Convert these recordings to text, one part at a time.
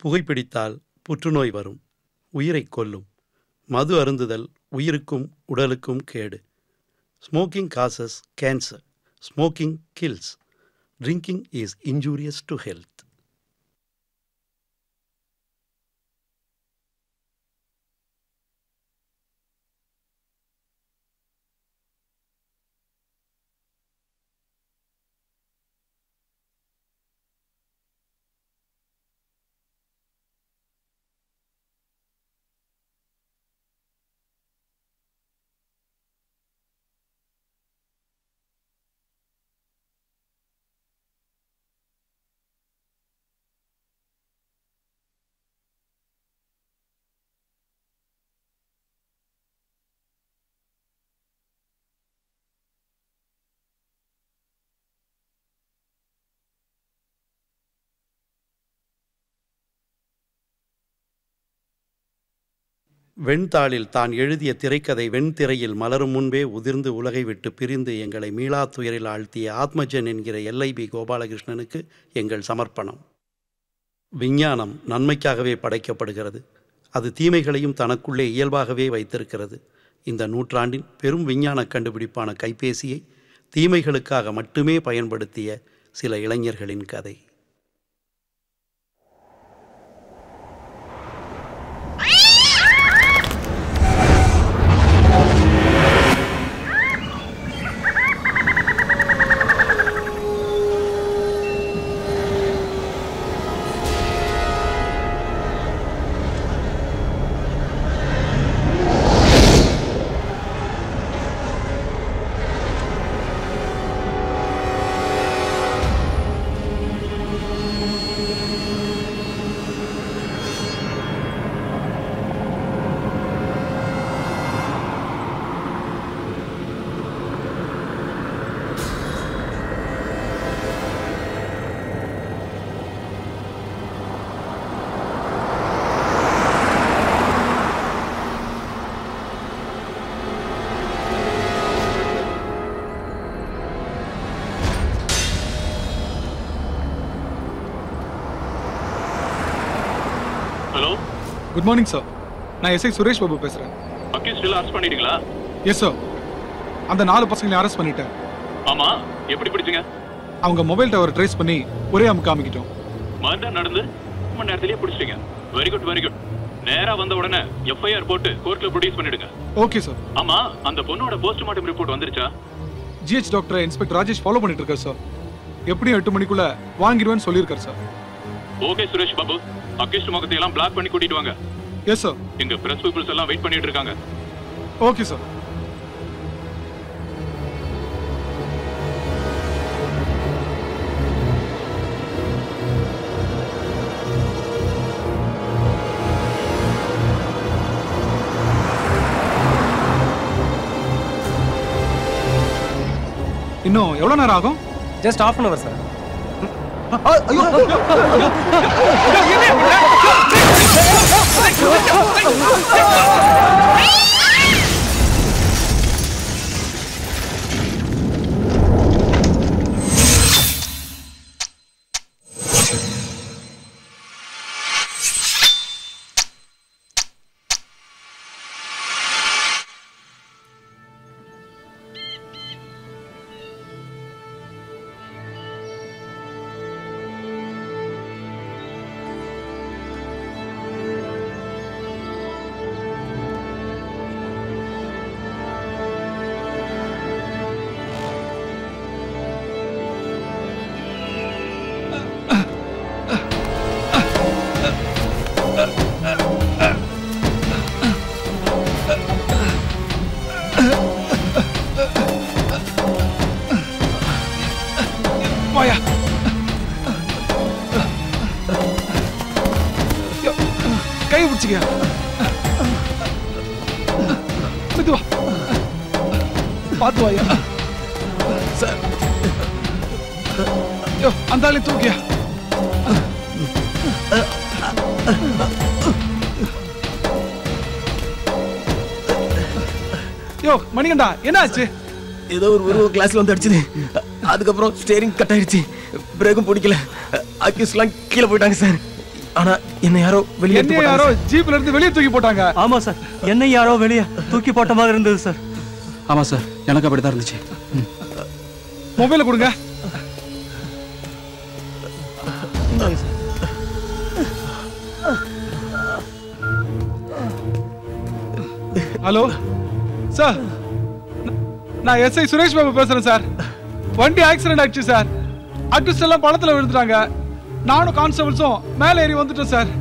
புகைப்பிடித்தால் புற்றுநோய் வரும் உயிரைக் கொல்லும் மது அருந்துதல் உயிருக்கும் உடலுக்கும் கேடு smoking causes cancer smoking kills drinking is injurious to health வெண்தாளில் தான் எழுதிய திரைக்கதை வெண்திரையில் மலரும் முன்பே உதிர்ந்து உலகை விட்டு பிரிந்து எங்களை மீளா துயரில் ஆழ்த்திய ஆத்மஜன் என்கிற எல்ஐபி கோபாலகிருஷ்ணனுக்கு எங்கள் சமர்ப்பணம் விஞ்ஞானம் நன்மைக்காகவே படைக்கப்படுகிறது அது தீமைகளையும் தனக்குள்ளே இயல்பாகவே வைத்திருக்கிறது இந்த நூற்றாண்டின் பெரும் விஞ்ஞான கண்டுபிடிப்பான கைபேசியை தீமைகளுக்காக மட்டுமே பயன்படுத்திய சில இளைஞர்களின் கதை ஹலோ குட் மார்னிங் சார் நான் எஸ்ஐ சுரேஷ் பாபு பேசுகிறேன் அக்யூஸ்டில் அரெஸ்ட் பண்ணிட்டீங்களா எஸ் சார் அந்த நாலு பசங்களை அரெஸ்ட் பண்ணிட்டேன் ஆமா எப்படி பிடிச்சீங்க அவங்க மொபைல் டவர் ட்ரேஸ் பண்ணி ஒரே அமுக்கு காமிக்கிட்டோம் மர்டர் நடந்து ஒரு மணி நேரத்திலேயே பிடிச்சிட்டீங்க வெரி குட் வெரி குட் நேரா வந்த உடனே எஃப்ஐஆர் போட்டு கோர்ட்ல ப்ரொடியூஸ் பண்ணிடுங்க ஓகே சார் ஆமா அந்த பொண்ணோட போஸ்ட்மார்ட்டம் ரிப்போர்ட் வந்துருச்சா ஜிஹெச் டாக்டரை இன்ஸ்பெக்டர் ராஜேஷ் ஃபாலோ பண்ணிட்டு இருக்கார் சார் எப்படியும் எட்டு மணிக்குள்ள வாங்கிடுவேன்னு சொல்லியிருக்காரு sir okay Suresh Babu accused முகத்தை எல்லாம் பிளாக் பண்ணி கூட்டிட்டு வாங்க எஸ் சார் எங்க பிரஸ் பீப்புள்ஸ் எல்லாம் வெயிட் பண்ணிட்டு இருக்காங்க ஓகே சார் இன்னும் எவ்வளோ நேரம் ஆகும் just half an hour sir வாயா யோ, கை பிடிச்சிக்க மெதுவா பார்த்து வாயா சார் யோ அந்த ஆளை தூக்கியா யோ மணிகண்டா என்ன ஆச்சு ஏதோ ஒரு உருவ கிளாஸ்ல வந்து அடிச்சுது அதுக்கப்புறம் ஸ்டேரிங் கட் ஆயிடுச்சு பிரேக்கும் பிடிக்கல அக்யூஸ்லாம் கீழே போயிட்டாங்க சார் ஆனா என்ன யாரோ வெளியே எடுத்து என்ன யாரோ போட்டாங்க ஜீப்ல இருந்து வெளியே தூக்கி போட்டாங்க ஆமா சார் என்னை யாரோ வெளியே தூக்கி போட்ட மாதிரி இருந்தது சார் ஆமாம் சார் எனக்கு அப்படி தான் இருந்துச்சு மொபைல கொடுங்க ஹலோ சார் ந- நான் எஸ்ஐ சுரேஷ் பாபு பேசுறேன் சார் வண்டி ஆக்சிடென்ட் ஆயிடுச்சு சார் அட்விஸ்ட் எல்லாம் பழத்துல விழுந்துட்டாங்க நானும் கான்ஸ்டபிள்ஸும் மேலே ஏறி வந்துட்டோம் சார்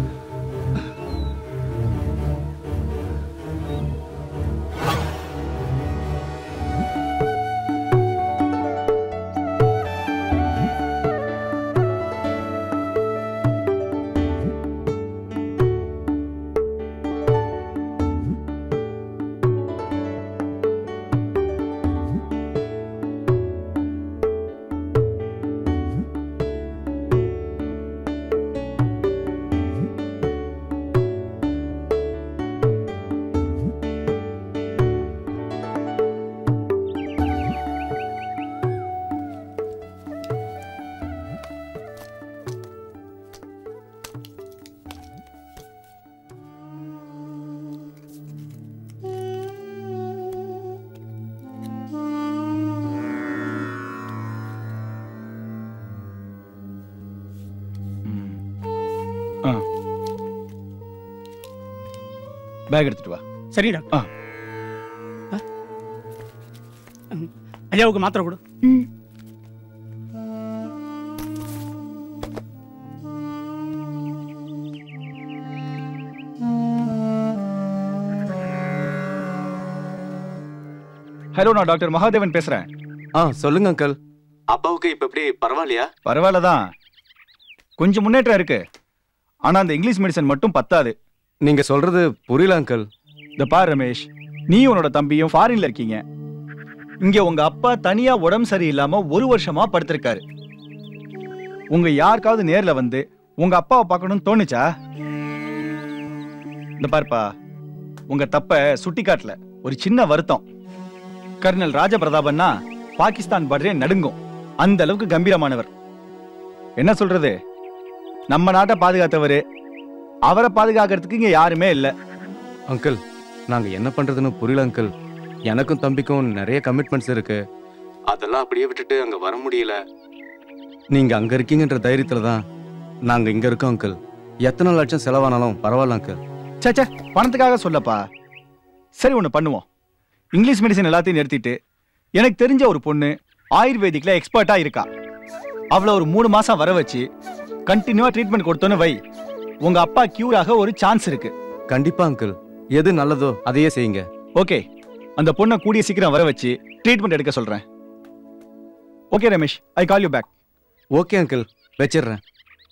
பேக் எடுத்துட்டு வா சரி டாக்டர் ஐயாவுக்கு மாத்திரை கொடு ம் ஹலோ நான் டாக்டர் மகாதேவன் பேசுறேன் ஆ சொல்லுங்க அங்கிள் அப்பாவுக்கு இப்ப எப்படி பரவாயில்லையா பரவாயில்ல தான் கொஞ்சம் முன்னேற்றம் இருக்கு ஆனா அந்த இங்கிலீஷ் மெடிசன் மட்டும் பத்தாது நீங்க சொல்றது புரியல அங்கிள் இந்த பார் ரமேஷ் நீ உன்னோட தம்பியும் ஃபாரின்ல இருக்கீங்க இங்க உங்க அப்பா தனியா உடம்பு சரியில்லாம ஒரு வருஷமா படுத்திருக்காரு உங்க யாருக்காவது நேர்ல வந்து உங்க அப்பாவை பார்க்கணும்னு தோணுச்சா இந்த பாருப்பா உங்க தப்ப சுட்டி காட்டல ஒரு சின்ன வருத்தம் கர்னல் ராஜபிரதாபன்னா பாகிஸ்தான் பார்டரே நடுங்கும் அந்த அளவுக்கு கம்பீரமானவர் என்ன சொல்றது நம்ம நாட்டை பாதுகாத்தவரு அவரை பாதுகாக்கிறதுக்கு இங்க யாருமே இல்லை அங்கிள் நாங்க என்ன பண்றதுன்னு புரியல அங்கிள் எனக்கும் தம்பிக்கும் நிறைய கமிட்மெண்ட்ஸ் இருக்கு அதெல்லாம் அப்படியே விட்டுட்டு அங்க வர முடியல நீங்க அங்க இருக்கீங்கன்ற தைரியத்துல தான் நாங்க இங்க இருக்கோம் அங்கிள் எத்தனை லட்சம் செலவானாலும் பரவாயில்ல அங்கிள் சேச்சே பணத்துக்காக சொல்லப்பா சரி ஒன்று பண்ணுவோம் இங்கிலீஷ் மெடிசன் எல்லாத்தையும் நிறுத்திட்டு எனக்கு தெரிஞ்ச ஒரு பொண்ணு ஆயுர்வேதிக்ல எக்ஸ்பர்ட்டா இருக்கா அவளை ஒரு மூணு மாசம் வர வச்சு கண்டினியூவா ட்ரீட்மெண்ட் கொடுத்தோன்னு வை உங்க அப்பா கியூர் ஆக ஒரு சான்ஸ் இருக்கு கண்டிப்பா அங்கிள் எது நல்லதோ அதையே செய்யுங்க ஓகே அந்த பொண்ணை கூடிய சீக்கிரம் வர வச்சு ட்ரீட்மெண்ட் எடுக்க சொல்றேன் okay Ramesh I call you back okay uncle வச்சிடுறேன்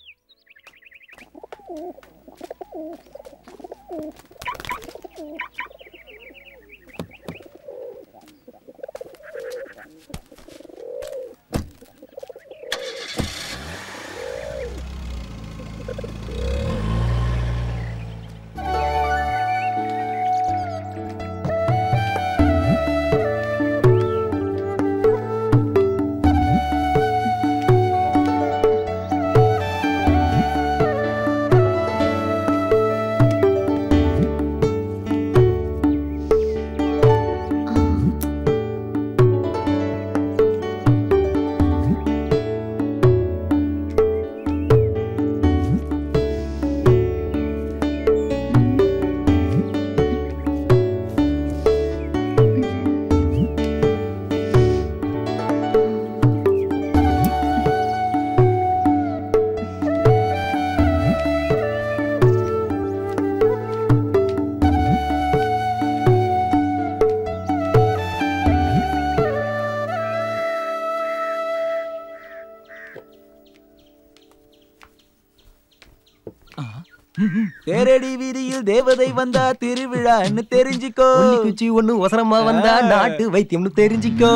தேரடி வீதியில் தேவதை வந்தா திருவிழான்னு தெரிஞ்சுக்கோ குச்சி ஒண்ணு ஒசரமா வந்தா நாட்டு வைத்தியம்னு தெரிஞ்சுக்கோ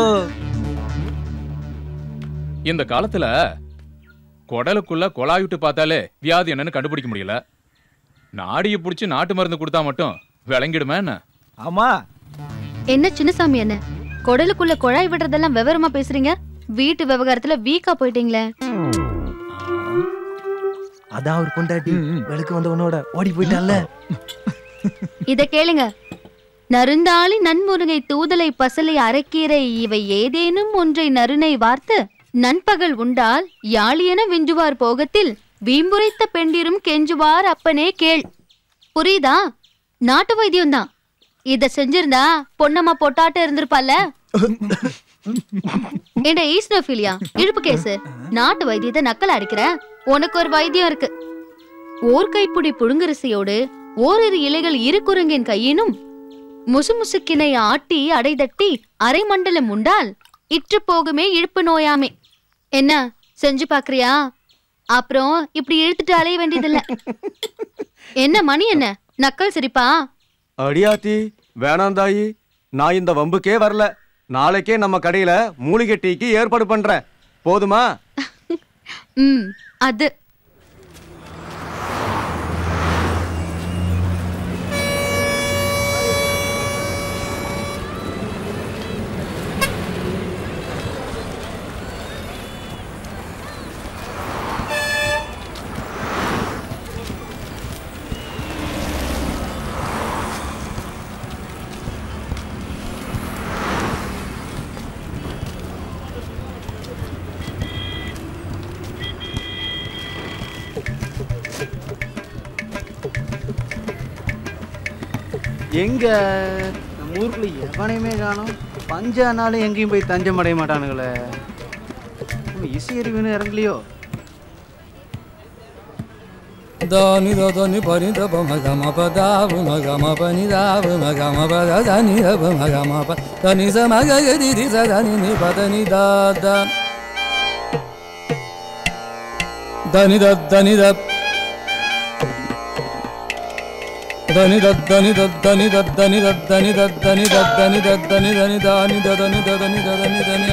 இந்த காலத்துல குடலுக்குள்ள குழாய் பார்த்தாலே வியாதி என்னன்னு கண்டுபிடிக்க முடியல நாடியை பிடிச்சி நாட்டு மருந்து கொடுத்தா மட்டும் விளங்கிடுமா என்ன ஆமா என்ன சின்னசாமி என்ன குடலுக்குள்ள குழாய் விடுறதெல்லாம் விவரமா பேசுறீங்க வீட்டு விவகாரத்துல வீக்கா போயிட்டீங்களே அதான் அவர் பொண்டாட்டி விளக்கு வந்த உன்னோட ஓடி போயிட்டான்ல இத கேளுங்க நருந்தாளி நன்முருகை தூதலை பசலை அரைக்கீரை இவை ஏதேனும் ஒன்றை நறுனை வார்த்து நண்பகல் உண்டால் யாழியென விஞ்சுவார் போகத்தில் வீம்புரைத்த பெண்டிரும் கெஞ்சுவார் அப்பனே கேள் புரியுதா நாட்டு வைத்தியம் தான் இத செஞ்சிருந்தா பொன்னம்மா பொட்டாட்ட இருந்திருப்பால ஏண்டா ஈஸ்னோஃபிலியா இழுப்பு கேசு நாட்டு வைத்தியத்தை நக்கல் அடிக்கிற உனக்கு ஒரு வைத்தியம் இருக்கு ஓர் கைப்புடி புழுங்கரிசையோடு ஓரிரு இலைகள் இரு குரங்கின் கையினும் முசுமுசுக்கினை ஆட்டி அடைதட்டி அரை மண்டலம் உண்டால் இற்று போகுமே இழுப்பு நோயாமே என்ன செஞ்சு பாக்குறியா அப்புறம் இப்படி இழுத்துட்டு அலைய வேண்டியதில்ல என்ன மணி என்ன நக்கல் சிரிப்பா அடியாத்தி வேணாம் தாயி நான் இந்த வம்புக்கே வரல நாளைக்கே நம்ம கடையில மூலிகை டீக்கு ஏற்பாடு பண்றேன் போதுமா ம் அது எங்க நம்ம ஊருக்குள்ள எவனையுமே காணோம் பஞ்சானாலும் எங்கேயும் போய் தஞ்சம் அடைய மாட்டானுங்களே நம்ம இசை அறிவுன்னு இறங்கலையோ దని దని పని దప మగ మప దావు మగ మప ని దావు మగ మప దని దప మగ మప దని స మగ గది రి స దని ని పద ని దా ద దని ద దని ద దని ద దని ద దని ద దని ద దని ద దని ద దని ద దని దని దాని ద దని ద దని ద దని దని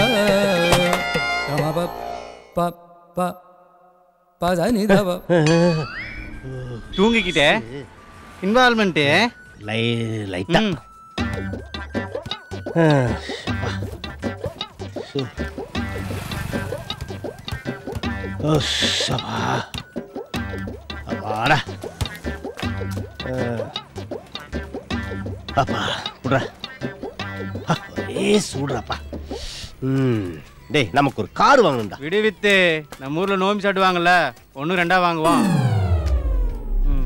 గమ ప ప ప பதனி தவ தூங்கிக்கிட்டே இன்வால்மெண்ட்டு லை லைட்டா ஓ சபா அப்பாடா அப்பா விட்றா ஒரே சூடுறாப்பா ம் டேய் நமக்கு ஒரு கார் வாங்கணும்டா விடுவித்து நம்ம ஊர்ல நோம்பி சாட்டுவாங்கல்ல ஒன்று ரெண்டா வாங்குவோம் ம்.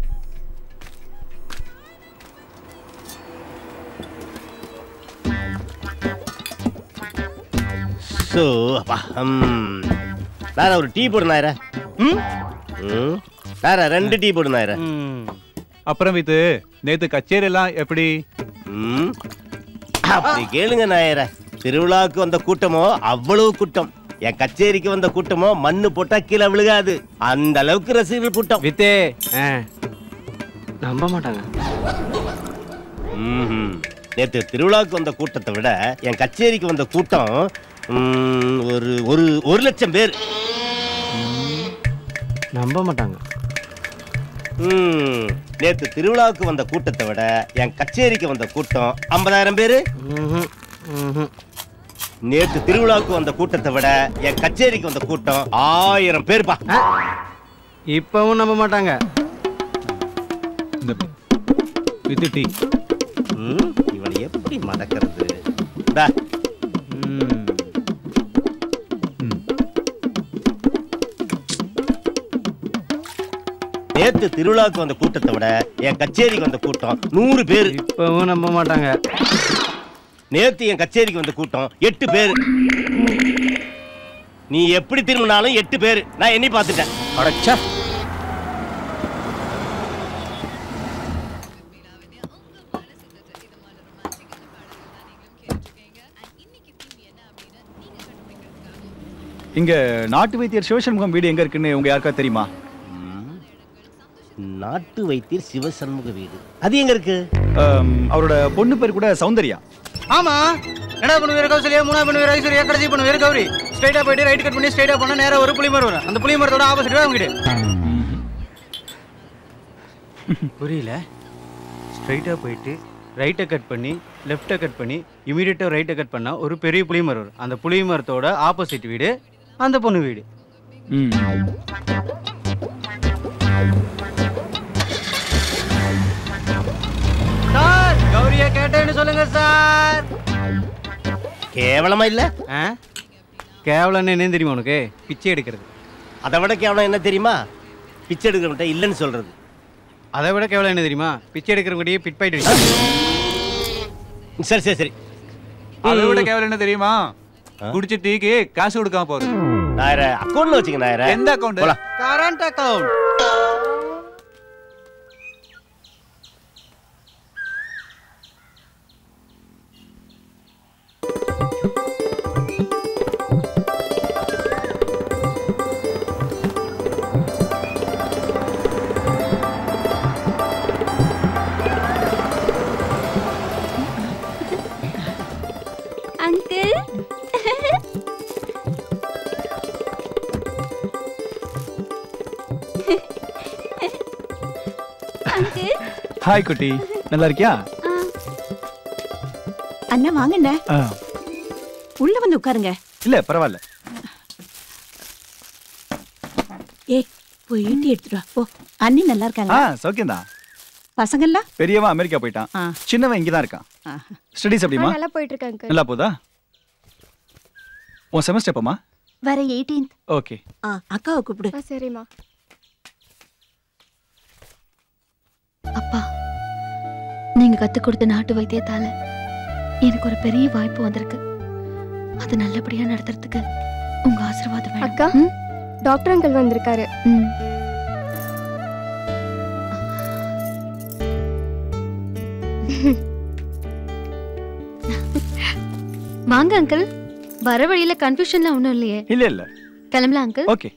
ஸோ அப்பா ம் வேற ஒரு டீ போடு நாயரா ம் ம் வேற ரெண்டு டீ போடு நாயரா அப்புறம் இது நேத்து கச்சேரி எல்லாம் எப்படி ம் அப்படி கேளுங்க நாயர திருவிழாவுக்கு வந்த கூட்டமோ அவ்வளவு கூட்டம் என் கச்சேரிக்கு வந்த கூட்டமோ மண்ணு போட்டா கீழே விழுகாது அந்த அளவுக்கு ரசிகர்கள் கூட்டம் வித்தே நம்ப மாட்டாங்க ம்ஹும். நேத்து திருவிழாவுக்கு வந்த கூட்டத்தை விட என் கச்சேரிக்கு வந்த கூட்டம் ம், ஒரு ஒரு ஒரு லட்சம் பேர் நம்ப மாட்டாங்க ம், நேத்து திருவிழாவுக்கு வந்த கூட்டத்தை விட என் கச்சேரிக்கு வந்த கூட்டம் ஐம்பதாயிரம் பேரு நேத்து திருவிழாவுக்கு வந்த கூட்டத்தை விட என் கச்சேரிக்கு வந்த கூட்டம் ஆயிரம் பேர்ப்பா இப்பவும் நம்ப மாட்டாங்க வித்து டீ ம், இவனை எப்படி மடக்கிறது இந்தா. நேத்து திருவிழாவுக்கு வந்த கூட்டத்தை விட என் கச்சேரிக்கு வந்த கூட்டம் நூறு பேர் இப்பவும் நம்ப மாட்டாங்க நேத்து என் கச்சேரிக்கு வந்த கூட்டம் எட்டு பேர் நீ எப்படி திரும்பினாலும் எட்டு பேர் நான் எண்ணி பார்த்துட்டேன் அடச்சா இங்க நாட்டு வைத்தியர் சிவசண்முகம் வீடு எங்க இருக்குன்னு உங்க யாருக்கா தெரியுமா நாட்டு வைத்தியர் சிவசண்முக வீடு அது எங்க இருக்கு ஆம், அவரோட பொண்ணு பேர் கூட சௌந்தர்யா ஆமா என்னடா பண்ணு வேற கௌசல்யா மூணா பண்ணு வேற ஐஸ்வர்யா கடைசி பண்ணு வேற கௌரி ஸ்ட்ரைட்டா போயிட்டு ரைட் கட் பண்ணி ஸ்ட்ரைட்டா போனா நேரா ஒரு புளிமரம் வரும் அந்த புளிமரத்தோட ஆப்போசிட் தான் உங்ககிட்ட புரியல ஸ்ட்ரைட்டா போயிட்டு ரைட்டை கட் பண்ணி லெஃப்ட்டை கட் பண்ணி இமீடியட்டாக ரைட்டை கட் பண்ணா ஒரு பெரிய புளிமரம் வரும் அந்த புளிமரத்தோட ஆப்போசிட் வீடு அந்த பொண்ணு வீடு ம் சார் கௌரிய கேட்டேன்னு சொல்லுங்க சார் கேவலமா இல்ல ஆ கேவலன்னு என்ன தெரியுமா உனக்கு பிச்சை எடுக்கிறது அதை விட கேவலம் என்ன தெரியுமா பிச்சை எடுக்கிறவன்ட்ட இல்லைன்னு சொல்றது அதை விட கேவலம் என்ன தெரியுமா பிச்சை எடுக்கிறவங்கடியே பிட் பாயிட்டு சரி சரி சரி அதை விட கேவலம் என்ன தெரியுமா குடிச்ச டீக்கு காசு கொடுக்காம போறது நாயர அக்கௌண்ட்ல வச்சுக்க நாயர எந்த account current account uncle uncle hi குட்டி நல்லா இருக்கியா அண்ணா வாங்கண்ணே ஆ, உள்ள வந்து உட்காருங்க இல்ல பரவாயில்ல ஏய் போய் ஈட்டி எடுத்துட்டு வா போ அண்ணி நல்லா ஆ இருக்காங்க சௌக்கியம்தான் பசங்கள்லாம் பெரியவன் அமெரிக்கா போயிட்டான் சின்னவன் இங்கதான் இருக்கான் ஸ்டடீஸ் எப்படிமா நல்லா போயிட்டு இருக்கு அங்கிள் நல்லா போதா உன் செமஸ்டர் எப்பமா வர எயிட்டீன்த் ஓகே அக்காவை கூப்பிடு சரிம்மா அப்பா நீங்க கத்து கொடுத்த நாட்டு வைத்தியத்தால எனக்கு ஒரு பெரிய வாய்ப்பு வந்திருக்கு அது நல்லபடியா நடத்துறதுக்கு உங்க ஆசீர்வாதம் வேணும். அக்கா ம்? டாக்டர் அங்கிள் வந்திருக்காரு ம். வாங்க அங்கிள் வர வழியில கன்ஃபியூஷன்லாம் ஒண்ணும் இல்லையே இல்ல இல்ல கிளம்பலாம் அங்கிள் ஓகே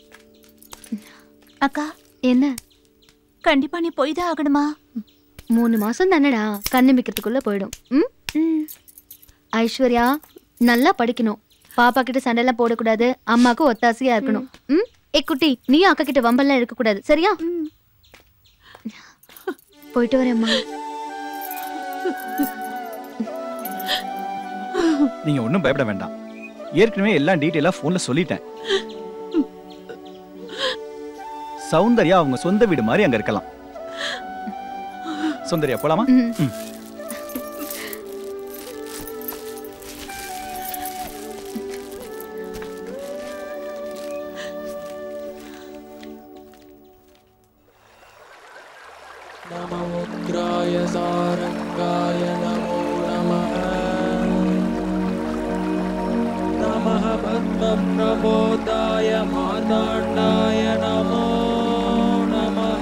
அக்கா என்ன கண்டிப்பா நீ போய் தான் ஆகணுமா மூணு மாசம் தானடா கண்ணமிக்கிறதுக்குள்ள போயிடும் ம் ஐஸ்வர்யா நல்லா படிக்கணும் பாப்பா கிட்ட சண்டைலாம் போடக்கூடாது அம்மாக்கு ஒத்தாசையா இருக்கணும் ம் ஏ குட்டி நீ அக்கா கிட்ட வம்பெல்லாம் இருக்க கூடாது சரியா போயிட்டு வரேம்மா நீங்க ஒண்ணும் பயப்பட வேண்டாம் ஏற்கனவே எல்லாம் டீட்டெயிலா போன்ல சொல்லிட்டேன் சௌந்தர்யா அவங்க சொந்த வீடு மாதிரி அங்க இருக்கலாம் சௌந்தர்யா போலாமா ம். नमोग्राय सारङ्गाय नमो नमः नमः पद्मप्रबोधाय माताण्डाय नमो नमः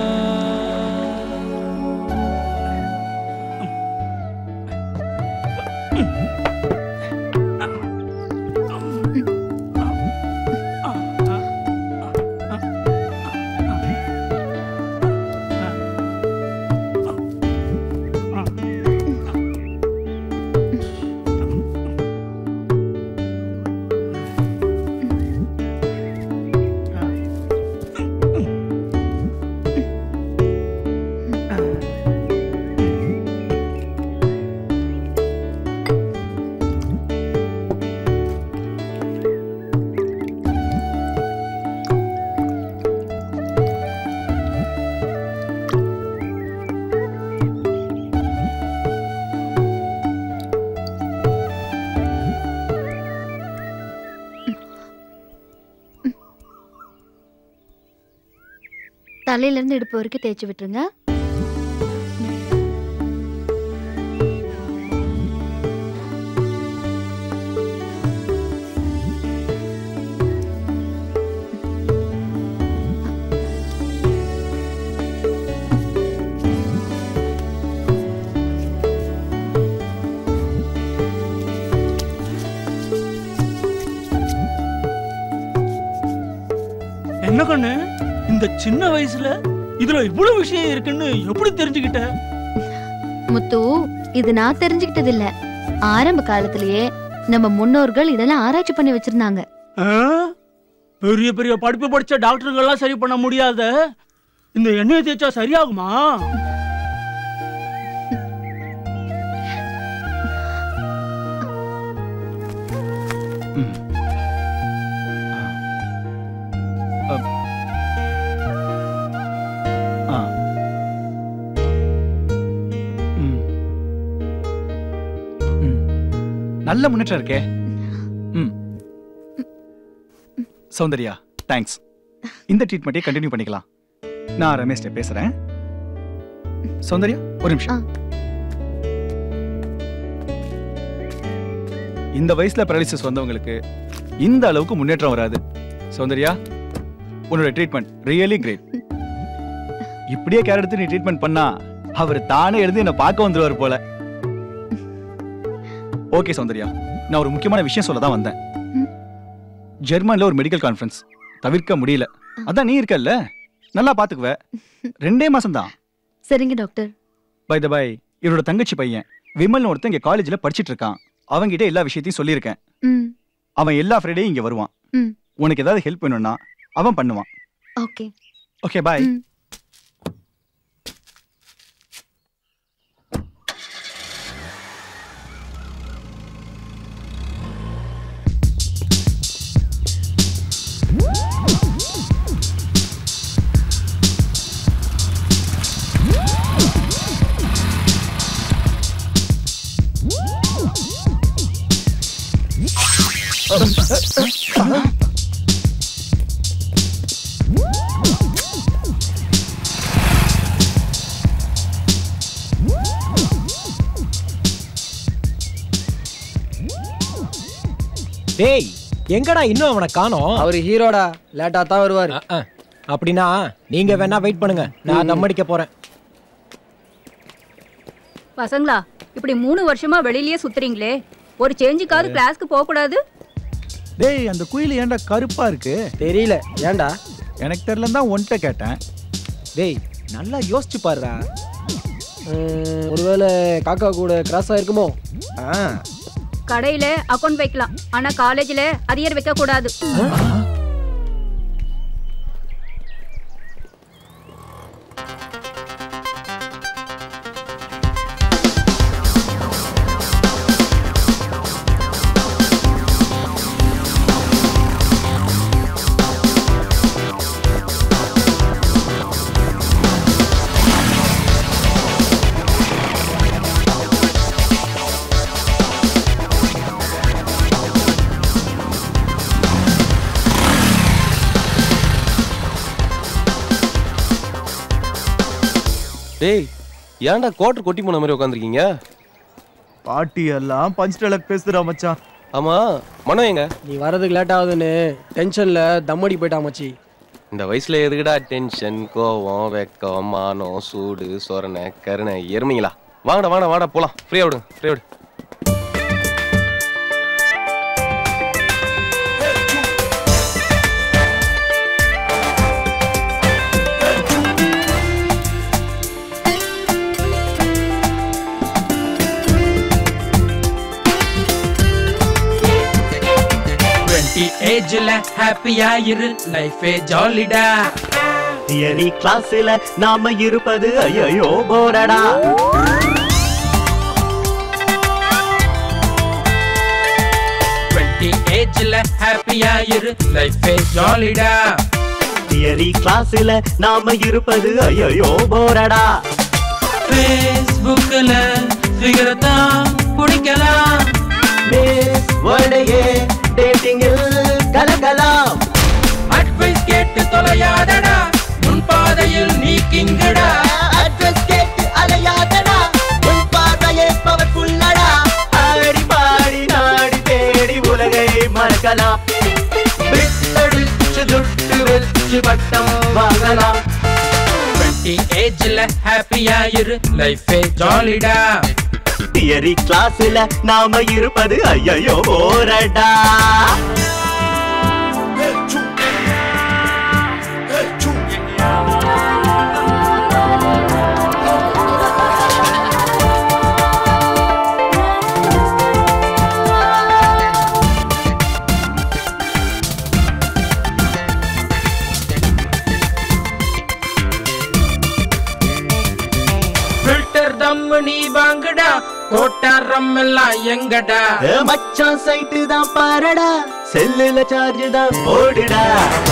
தலையில இருந்து இடுப்பு வரைக்கும் தேய்ச்சி விட்டுருங்க என்ன கண்ணு இந்த சின்ன வயசுல இதுல இவ்வளவு விஷயம் இருக்குன்னு எப்படி தெரிஞ்சுக்கிட்ட முத்து இது நான் தெரிஞ்சுக்கிட்டது இல்ல ஆரம்ப காலத்திலேயே நம்ம முன்னோர்கள் இதெல்லாம் ஆராய்ச்சி பண்ணி வச்சிருந்தாங்க ஆ? பெரிய பெரிய படிப்பு படிச்ச டாக்டருங்க எல்லாம் சரி பண்ண முடியாத இந்த எண்ணெயை தேய்ச்சா சரியாகுமா நல்ல முன்னேற்றம் இருக்கே ம் சௌந்தர்யா தேங்க்ஸ் இந்த ட்ரீட்மெண்ட்டே கண்டினியூ பண்ணிக்கலாம் நான் ரமேஷ்ட பேசுறேன் சௌந்தர்யா ஒரு நிமிஷம் இந்த வயசுல paralysis வந்தவங்களுக்கு இந்த அளவுக்கு முன்னேற்றம் வராது சௌந்தர்யா உன்னோட ட்ரீட்மெண்ட் ரியலி கிரேட் இப்படியே கேர் எடுத்து நீ ட்ரீட்மெண்ட் பண்ணா அவர் தானே எழுந்து என்ன பார்க்க வந்துருவார் போல ஓகே சௌந்தர்யா நான் ஒரு முக்கியமான விஷயம் சொல்ல தான் வந்தேன் ஜெர்மன்ல ஒரு மெடிக்கல் கான்ஃபரன்ஸ் தவிர்க்க முடியல அதான் நீ இருக்கல்ல நல்லா பாத்துக்குவ ரெண்டே மாசம் தான் சரிங்க டாக்டர் பை த பை இவரோட தங்கச்சி பையன் விமல் ஒருத்தன் இங்க காலேஜ்ல படிச்சிட்டு இருக்கான் அவன்கிட்ட எல்லா விஷயத்தையும் சொல்லியிருக்கேன் ம் அவன் எல்லா ஃப்ரைடேயும் இங்க வருவான் ம் உனக்கு ஏதாவது ஹெல்ப் வேணும்னா அவன் பண்ணுவான் ஓகே ஓகே பாய் டேய் எங்கடா இன்னும் அவனை காணோம் அவர் ஹீரோடா லேட்டா தான் வருவார் அப்படின்னா நீங்க வேணா வெயிட் பண்ணுங்க நான் தம் அடிக்க போறேன் பசங்களா இப்படி மூணு வருஷமா வெளியிலயே சுத்துறீங்களே ஒரு சேஞ்சுக்காவது கிளாஸ்க்கு போக கூடாது டேய் அந்த குயில் ஏன்டா கருப்பா இருக்கு தெரியல ஏன்டா எனக்கு தெரியல தான் ஒன்ட்ட கேட்டேன் டேய் நல்லா யோசிச்சு பாருடா உம், ஒருவேளை காக்கா கூட கிராஸ் ஆயிருக்குமோ ஆ கடையில அக்கௌண்ட் வைக்கலாம் ஆனா காலேஜ்ல அரியர் வைக்க கூடாது டேய் ஏன்டா கோட்டர் கொட்டி போன மாதிரி உட்காந்துருக்கீங்க பாட்டி எல்லாம் பஞ்ச் டலக் பேசுறா மச்சான் ஆமா மனம் எங்க நீ வரதுக்கு லேட் ஆகுதுன்னு டென்ஷன்ல தம்மடி போயிட்டா மச்சி இந்த வயசுல எதுக்குடா டென்ஷன் கோவம் வெக்கம் மானம் சூடு சொரணை கருணை எருமைங்களா வாங்கடா வாங்கடா வாடா போலாம் ஃப்ரீயா விடுங்க ஃப்ரீயா விடு டுவெண்ட்டி ஏஜ்ல ஹாப்பியா இரு லைஃபே ஜாலிடா தியரி கிளாஸ்ல நாம இருப்பது ஐயோ போரடா டுவெண்ட்டி ஏஜ்ல ஹாப்பியா இரு லைஃபே ஜாலிடா தியரி கிளாஸ்ல நாம இருப்பது ஐயோ போரடா ஃபேஸ்புக்ல ஃபிகர் தான் பிடிக்கலாம் வேர்டையே டேட்டிங்கில் கலக்கலாம் அட்வைஸ் கேட்டு தொலையாதடா உன் பாதையில் நீ கிங்கடா அட்ரஸ் கேட்டு அலையாதடா உன் பார்வையே பவர்ஃபுல்லடா ஆடி பாடி நாடி தேடி உலகை மறக்கலாம் விட்டடிச்சு துட்டு வச்சு பட்டம் வாங்கலாம் டுவெண்ட்டி ஏஜ்ல ஹாப்பியா இரு லைஃபே ஜாலிடா தியரி கிளாஸ்ல நாம இருப்பது ஐயோ போரடா ஃபில்டர் தம்மு நீ வாங்குடா கோட்டா ரம் எல்லாம் எங்கடா ஏ மச்சான் சைட்டு தான் பாருடா செல்லுல சார்ஜ் தான் போடுடா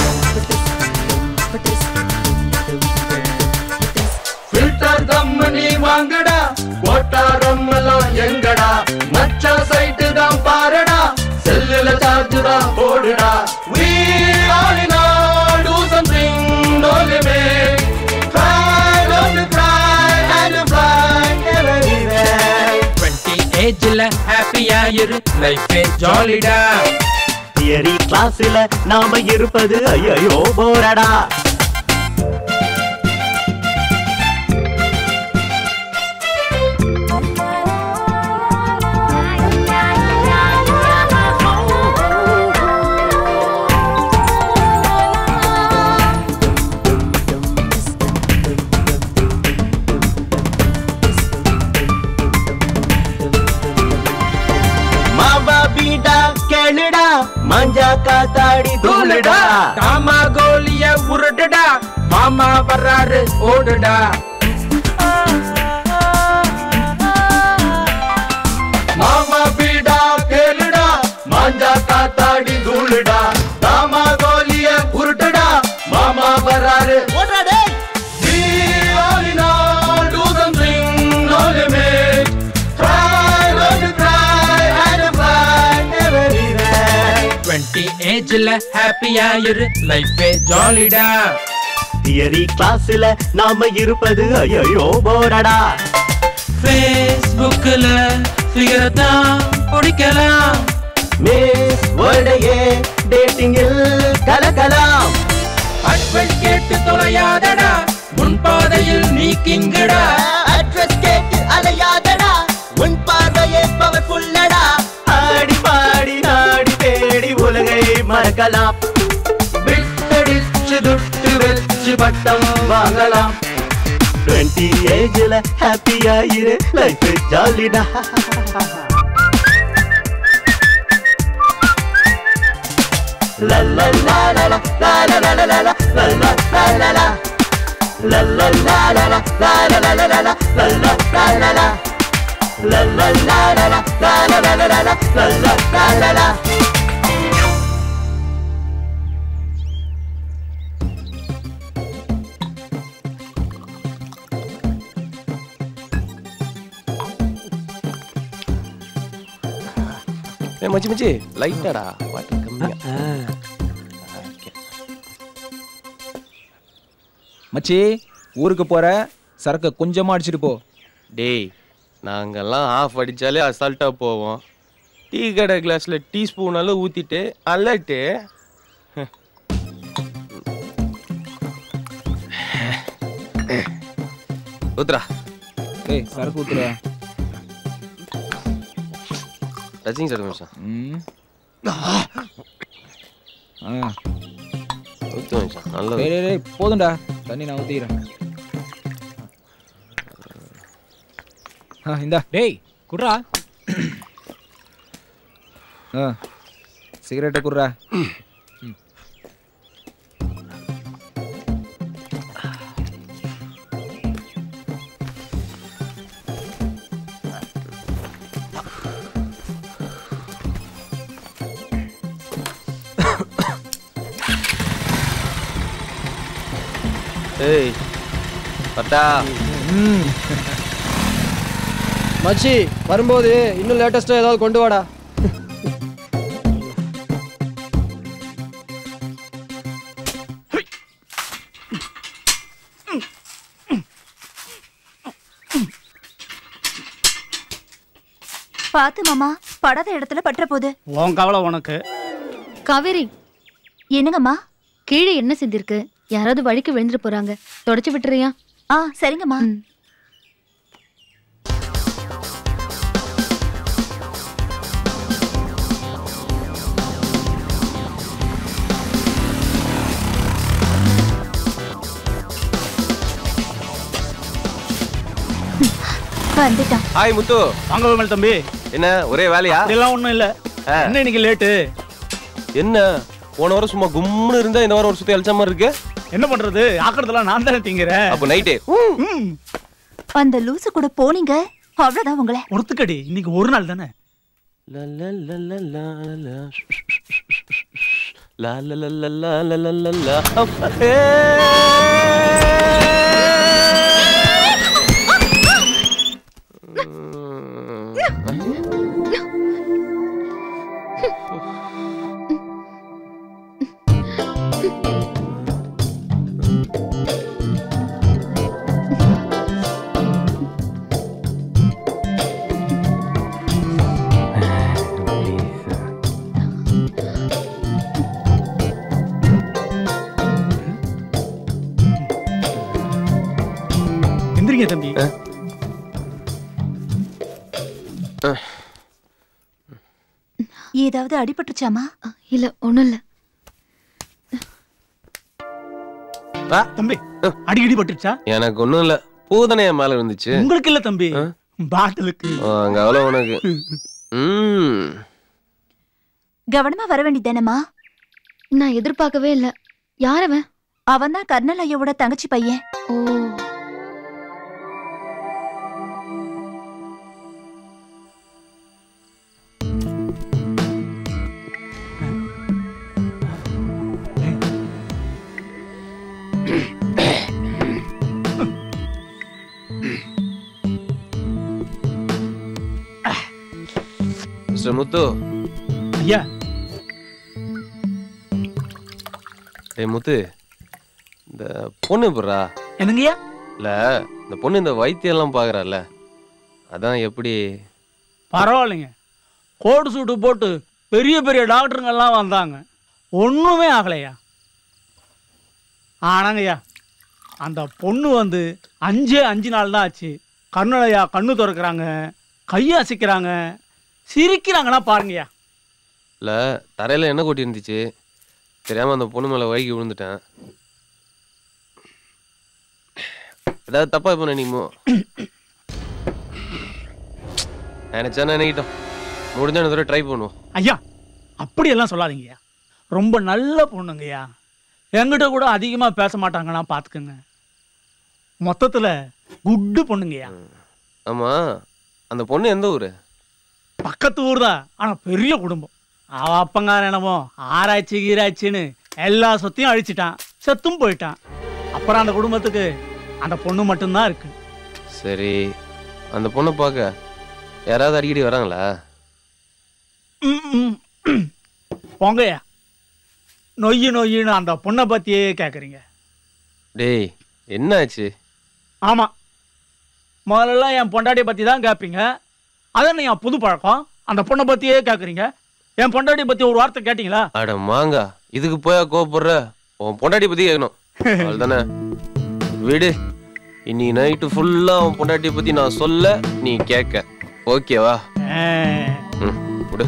ஃபில்டர் தம்மு நீ வாங்குடா கோட்டா ரம் எல்லாம் எங்கடா மச்சா சைட்டு தான் பா ஓடுடா We all in all do something no limit Try not to cry and to fly everywhere twenty ஏஜ்ல ஹாப்பியா இரு லைஃபே ஜாலிடா தியரி கிளாஸ்ல நாம இருப்பது ஐயோ போரடா மாவா பீடா கேளுடா மஞ்சா காத்தாடி தூளுடா காமா கோலிய உருட்டுடா மாமா வர்றாரு ஓடுடா மாமா பீடா கேளுடா மாஞ்சா காத்தாடி தூளுடா தாமா கோலிய உருட்டுடா மாமா வராரு ஓடுறாடே We all in all do something no limit Try not to cry and to fly everywhere twenty ஏஜ்ல ஹாப்பியா இரு லைஃபே ஜாலிடா தியரி கிளாஸ்ல நாம இருப்பது ஐயோ போரடா ஃபேஸ்புக்ல ஃபிகர் தான் பிடிக்கலாம் மிஸ் வேர்ல்டையே டேட்டிங்கில் கலக்கலாம் அட்வைஸ் கேட்டு தொலையாதடா உன் பாதையில் நீ கிங்கடா அட்ரஸ் கேட்டு அலையாதடா உன் பார்வையே பவர்ஃபுல்லடா ஆடி பாடி நாடி தேடி உலகை மறக்கலாம் விட்டடிச்சு துட்டு வச்சு பட்டம் வாங்கலாம் டுவெண்ட்டி ஏஜ்ல ஹாப்பியா இரு லைஃப் ஜாலிடா La la la la la la la la la la la la la la la la La la la la la la la la la la la la la la la la La la la la la la la la la la la la la la la ஏ மச்சி மச்சி லைட்டாடா water கம்மியா மச்சி ஊருக்கு போற சரக்கு கொஞ்சமா அடிச்சிட்டு போ டேய் நாங்கெல்லாம் ஆஃப் அடிச்சாலே அசால்ட்டா போவோம் டீ கடை கிளாஸ்ல டீ ஸ்பூனால ஊத்திட்டு அலட்டு ஊத்துறா ஏய் சரக்கு ஊத்துறா ரஜினி சார் நிமிஷம் ம் ஆ ஊத்து நிமிஷம் நல்லா டேய் டேய், டேய் போதும்டா தண்ணி நான் ஊத்திக்கிறேன் ஆ இந்தா டேய் குட்ரா ஆ சிகரெட்டை குடுறா ஏய் பட்டா மச்சி வரும்போது இன்னும் லேட்டஸ்டா ஏதாவது கொண்டு வாடா பாத்து மாமா படாத இடத்துல பற்ற போகுது உன் கவலை உனக்கு காவேரி என்னங்கம்மா கீழே என்ன சிந்திருக்கு யாராவது வழிக்கு விழுந்துட்டு போறாங்க தொடச்சு விட்டுறியா ஆ சரிங்கம்மா வந்துட்டான் ஹாய் முத்து வாங்க விமல் தம்பி என்ன ஒரே வேலையா இதெல்லாம் ஒண்ணும் இல்ல ஆ. என்ன இன்னைக்கு லேட்டு என்ன போன வாரம் சும்மா கும்முன்னு இருந்தா இந்த வாரம் ஒரு சுத்தி அழிச்ச மாதிரி இருக்கு என்ன பண்றது ஆக்கிறதெல்லாம் நான் தானே திங்கிறேன் அப்போ நைட்டு அந்த லூசு கூட போனீங்க அவ்வளவுதான் உங்களை ஒருத்துக்கடி இன்னைக்கு ஒரு நாள் தானே La la la la la la La la la la la la la la la சரிங்க தம்பி ஏதாவது அடிபட்டுச்சாமா இல்ல ஒண்ணும் இல்ல தம்பி அடிக்கடி பட்டுச்சா எனக்கு ஒண்ணும் இல்ல பூதனை என் மேல இருந்துச்சு உங்களுக்கு இல்ல தம்பி பாட்டிலுக்கு அங்க அவ்வளோ உனக்கு ம் கவனமா வர வேண்டியதானம்மா நான் எதிர்பார்க்கவே இல்ல யார் அவன் அவன் தான் கர்னல் ஐயாவோட தங்கச்சி பையன் ஓ மிஸ்டர் முத்து ஐயா டேய் முத்து இந்த பொண்ணு போடுறா என்னங்கய்யா இல்ல இந்த பொண்ணு இந்த வைத்தியம் எல்லாம் பாக்குறால அதான் எப்படி பரவாயில்லைங்க கோடு சூட்டு போட்டு பெரிய பெரிய டாக்டருங்க எல்லாம் வந்தாங்க ஒண்ணுமே ஆகலையா ஆனாங்கய்யா அந்த பொண்ணு வந்து அஞ்சே அஞ்சு நாள் தான் ஆச்சு கண்ணலையா கண்ணு திறக்கிறாங்க கையை அசைக்கிறாங்க சிரிக்கிறாங்கன்னா பாருங்கய்யா இல்ல தரையில என்ன கொட்டி இருந்துச்சு தெரியாம அந்த பொண்ணு மேல வழுக்கி விழுந்துட்டேன் ஏதாவது தப்பா பண்ண நீமோ நினைச்சா நினைக்கிட்டோம் முடிஞ்ச தடவை ட்ரை பண்ணுவோம் ஐயா அப்படியெல்லாம் சொல்லாதீங்கய்யா ரொம்ப நல்ல பொண்ணுங்கய்யா என்கிட்ட கூட அதிகமாக பேச மாட்டாங்கன்னா பார்த்துக்குங்க மொத்தத்தில் குட்டு பொண்ணுங்கய்யா ஆமா அந்த பொண்ணு எந்த ஊரு பக்கத்து ஊர் தான் ஆனால் பெரிய குடும்பம் அவ அப்பங்கார என்னமோ ஆராய்ச்சி கீராய்ச்சின்னு எல்லா சொத்தையும் அழிச்சிட்டான் செத்தும் போயிட்டான் அப்புறம் அந்த குடும்பத்துக்கு அந்த பொண்ணு மட்டும்தான் இருக்கு சரி அந்த பொண்ணை பார்க்க யாராவது அடிக்கடி வராங்களா ம், ம், ம். போங்கய்யா நொய்யு நொய்யுன்னு அந்த பொண்ணை பற்றியே கேட்குறீங்க டேய் என்னாச்சு ஆமாம் முதல்லலாம் என் பொண்டாட்டியை பற்றி தான் கேட்பீங்க அதான் என் புது பழக்கம் அந்த பொண்ணை பற்றியே கேட்குறீங்க என் பொண்டாட்டியை பற்றி ஒரு வார்த்தை கேட்டிங்களா அட மாங்கா இதுக்கு போயா கோவப்படுற உன் பொண்டாட்டி பத்தி கேட்கணும் அவ்வளவுதானே விடு இன்னி நைட்டு ஃபுல்லா உன் பொண்டாட்டியை பத்தி நான் சொல்ல நீ கேட்க ஓகேவா ம் விடு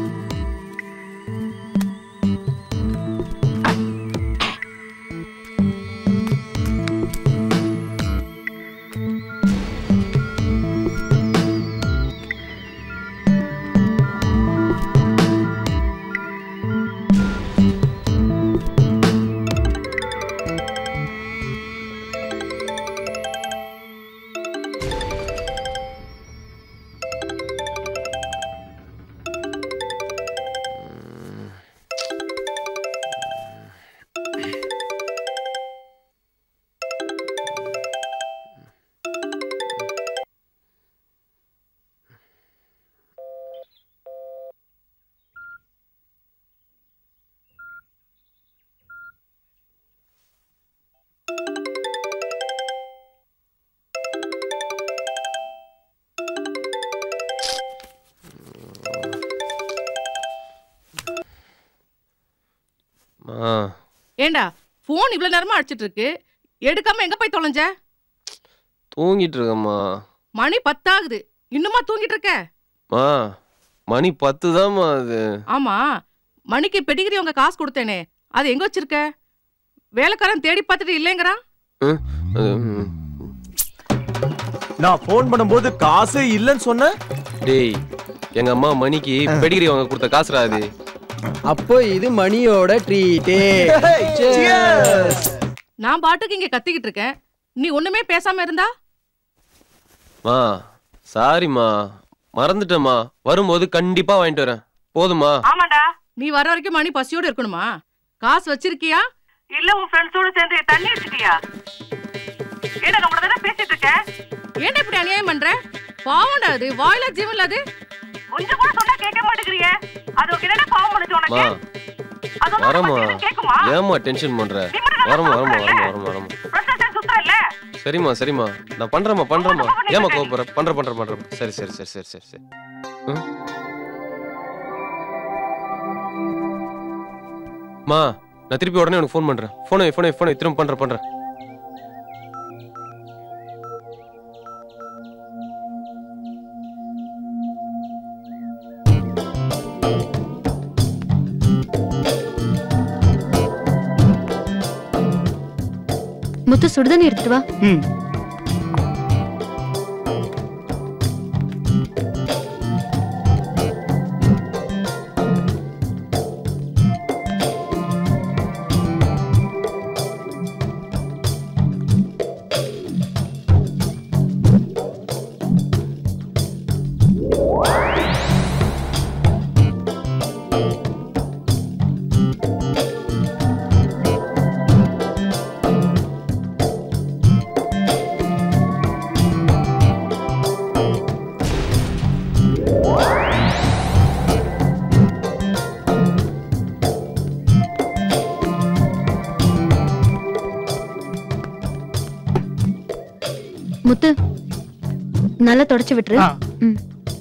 ஆ ஏண்டா ஃபோன் இவ்வளவு நேரமா அடிச்சிட்டு இருக்கு எடுக்காம எங்க போய் தொலைஞ்ச தூங்கிட்டு இருக்கம்மா மணி பத்தாகுது இன்னுமா தூங்கிட்டு இருக்க மா மணி பத்து தான்மா அது ஆமா மணிக்கு பெடிகிரி உங்க காசு கொடுத்தேனே அது எங்க வச்சிருக்க வேலைக்காரன் தேடி பார்த்துட்டு இல்லைங்கிறான் ம், அது, ம். நான் ஃபோன் பண்ணும்போது காசே இல்லைன்னு சொன்னேன் டேய் எங்க அம்மா மணிக்கு பெடிகிரி வாங்க கொடுத்த காசுடா அது அப்போ இது மணியோட ட்ரீட்டே நான் பாட்டுக்கு இங்க கத்திக்கிட்டு இருக்கேன் நீ ஒண்ணுமே பேசாம இருந்தா மா சாரிம்மா மறந்துட்டேம்மா வரும்போது கண்டிப்பா வாங்கிட்டு வரேன் போதுமா ஆமாடா நீ வர வரைக்கும் மணி பசியோட இருக்கணுமா காசு வச்சிருக்கியா இல்ல உன் ஃப்ரெண்ட்ஸோட சேர்ந்து தண்ணி அடிச்சிட்டியா ஏடா நான் உடனே பேசிட்டு இருக்கேன் ஏன்டா இப்படி அநியாயம் பண்ற பாவம்டா அது வாயில ஜீவன்ல அது கொஞ்சம் கூட சொன்னா கேட்க மாட்டேங்கறியே அது உனக்கு என்னடா பாவம் பண்ணுச்சு மா உனக்கு வரமா கேக்குமா? ஏமா டென்ஷன் பண்ற வரமா வரமா வரமா வரமா வரமா சுத்தம் இல்ல சரிம்மா சரிம்மா நான் பண்றேம்மா பண்றேம்மா ஏமா கோபப்படுற பண்ற பண்ற பண்ற சரி சரி சரி சரி சரி சரி ம். மா நான் திருப்பி உடனே உனக்கு ஃபோன் பண்றேன் ஃபோனை ஃபோனை ஃபோனை திரும்ப பண்றேன் பண்றேன் முத்து சுடுதண்ணி எடுத்துட்டு வா ம் முத்து நல்லா தொடச்சு விட்டுரு ஆ. ம்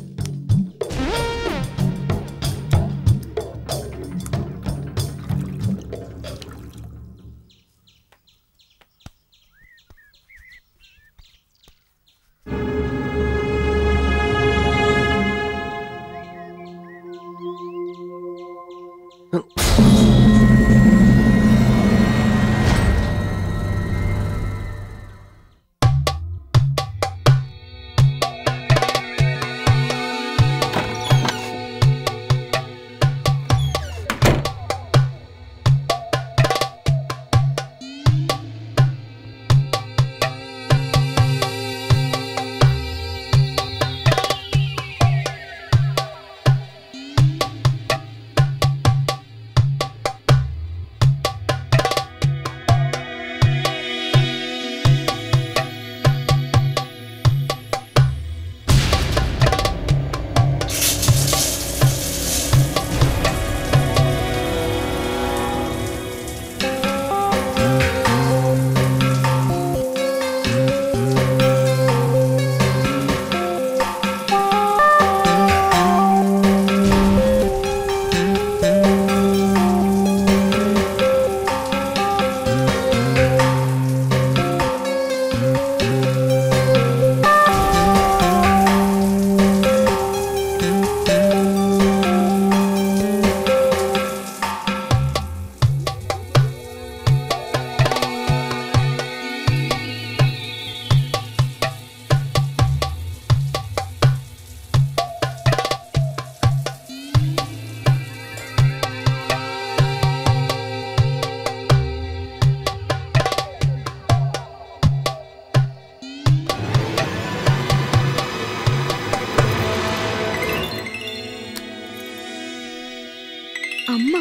அம்மா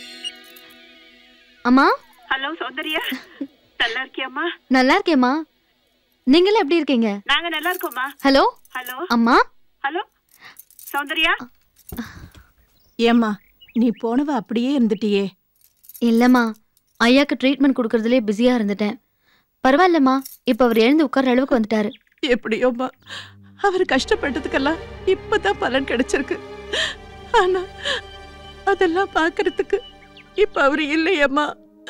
அம்மா ஹலோ சௌந்தர்யா நல்லா இருக்கியாம்மா நல்லா இருக்கேம்மா நீங்களும் எப்படி இருக்கீங்க நாங்க நல்லா இருக்கோம்மா ஹலோ ஹலோ அம்மா ஹலோ சௌந்தர்யா ஏம்மா நீ போனவ அப்படியே இருந்துட்டியே இல்லம்மா ஐயாக்கு ட்ரீட்மெண்ட் கொடுக்கறதுலே பிஸியா இருந்துட்டேன் பரவாயில்லம்மா இப்ப அவர் எழுந்து உட்கார்ற அளவுக்கு வந்துட்டாரு எப்படியோம்மா அவர் கஷ்டப்பட்டதுக்கெல்லாம் இப்பதான் பலன் கிடைச்சிருக்கு ஆனா அதெல்லாம் பார்க்கறதுக்கு இப்ப அவர் இல்லையம்மா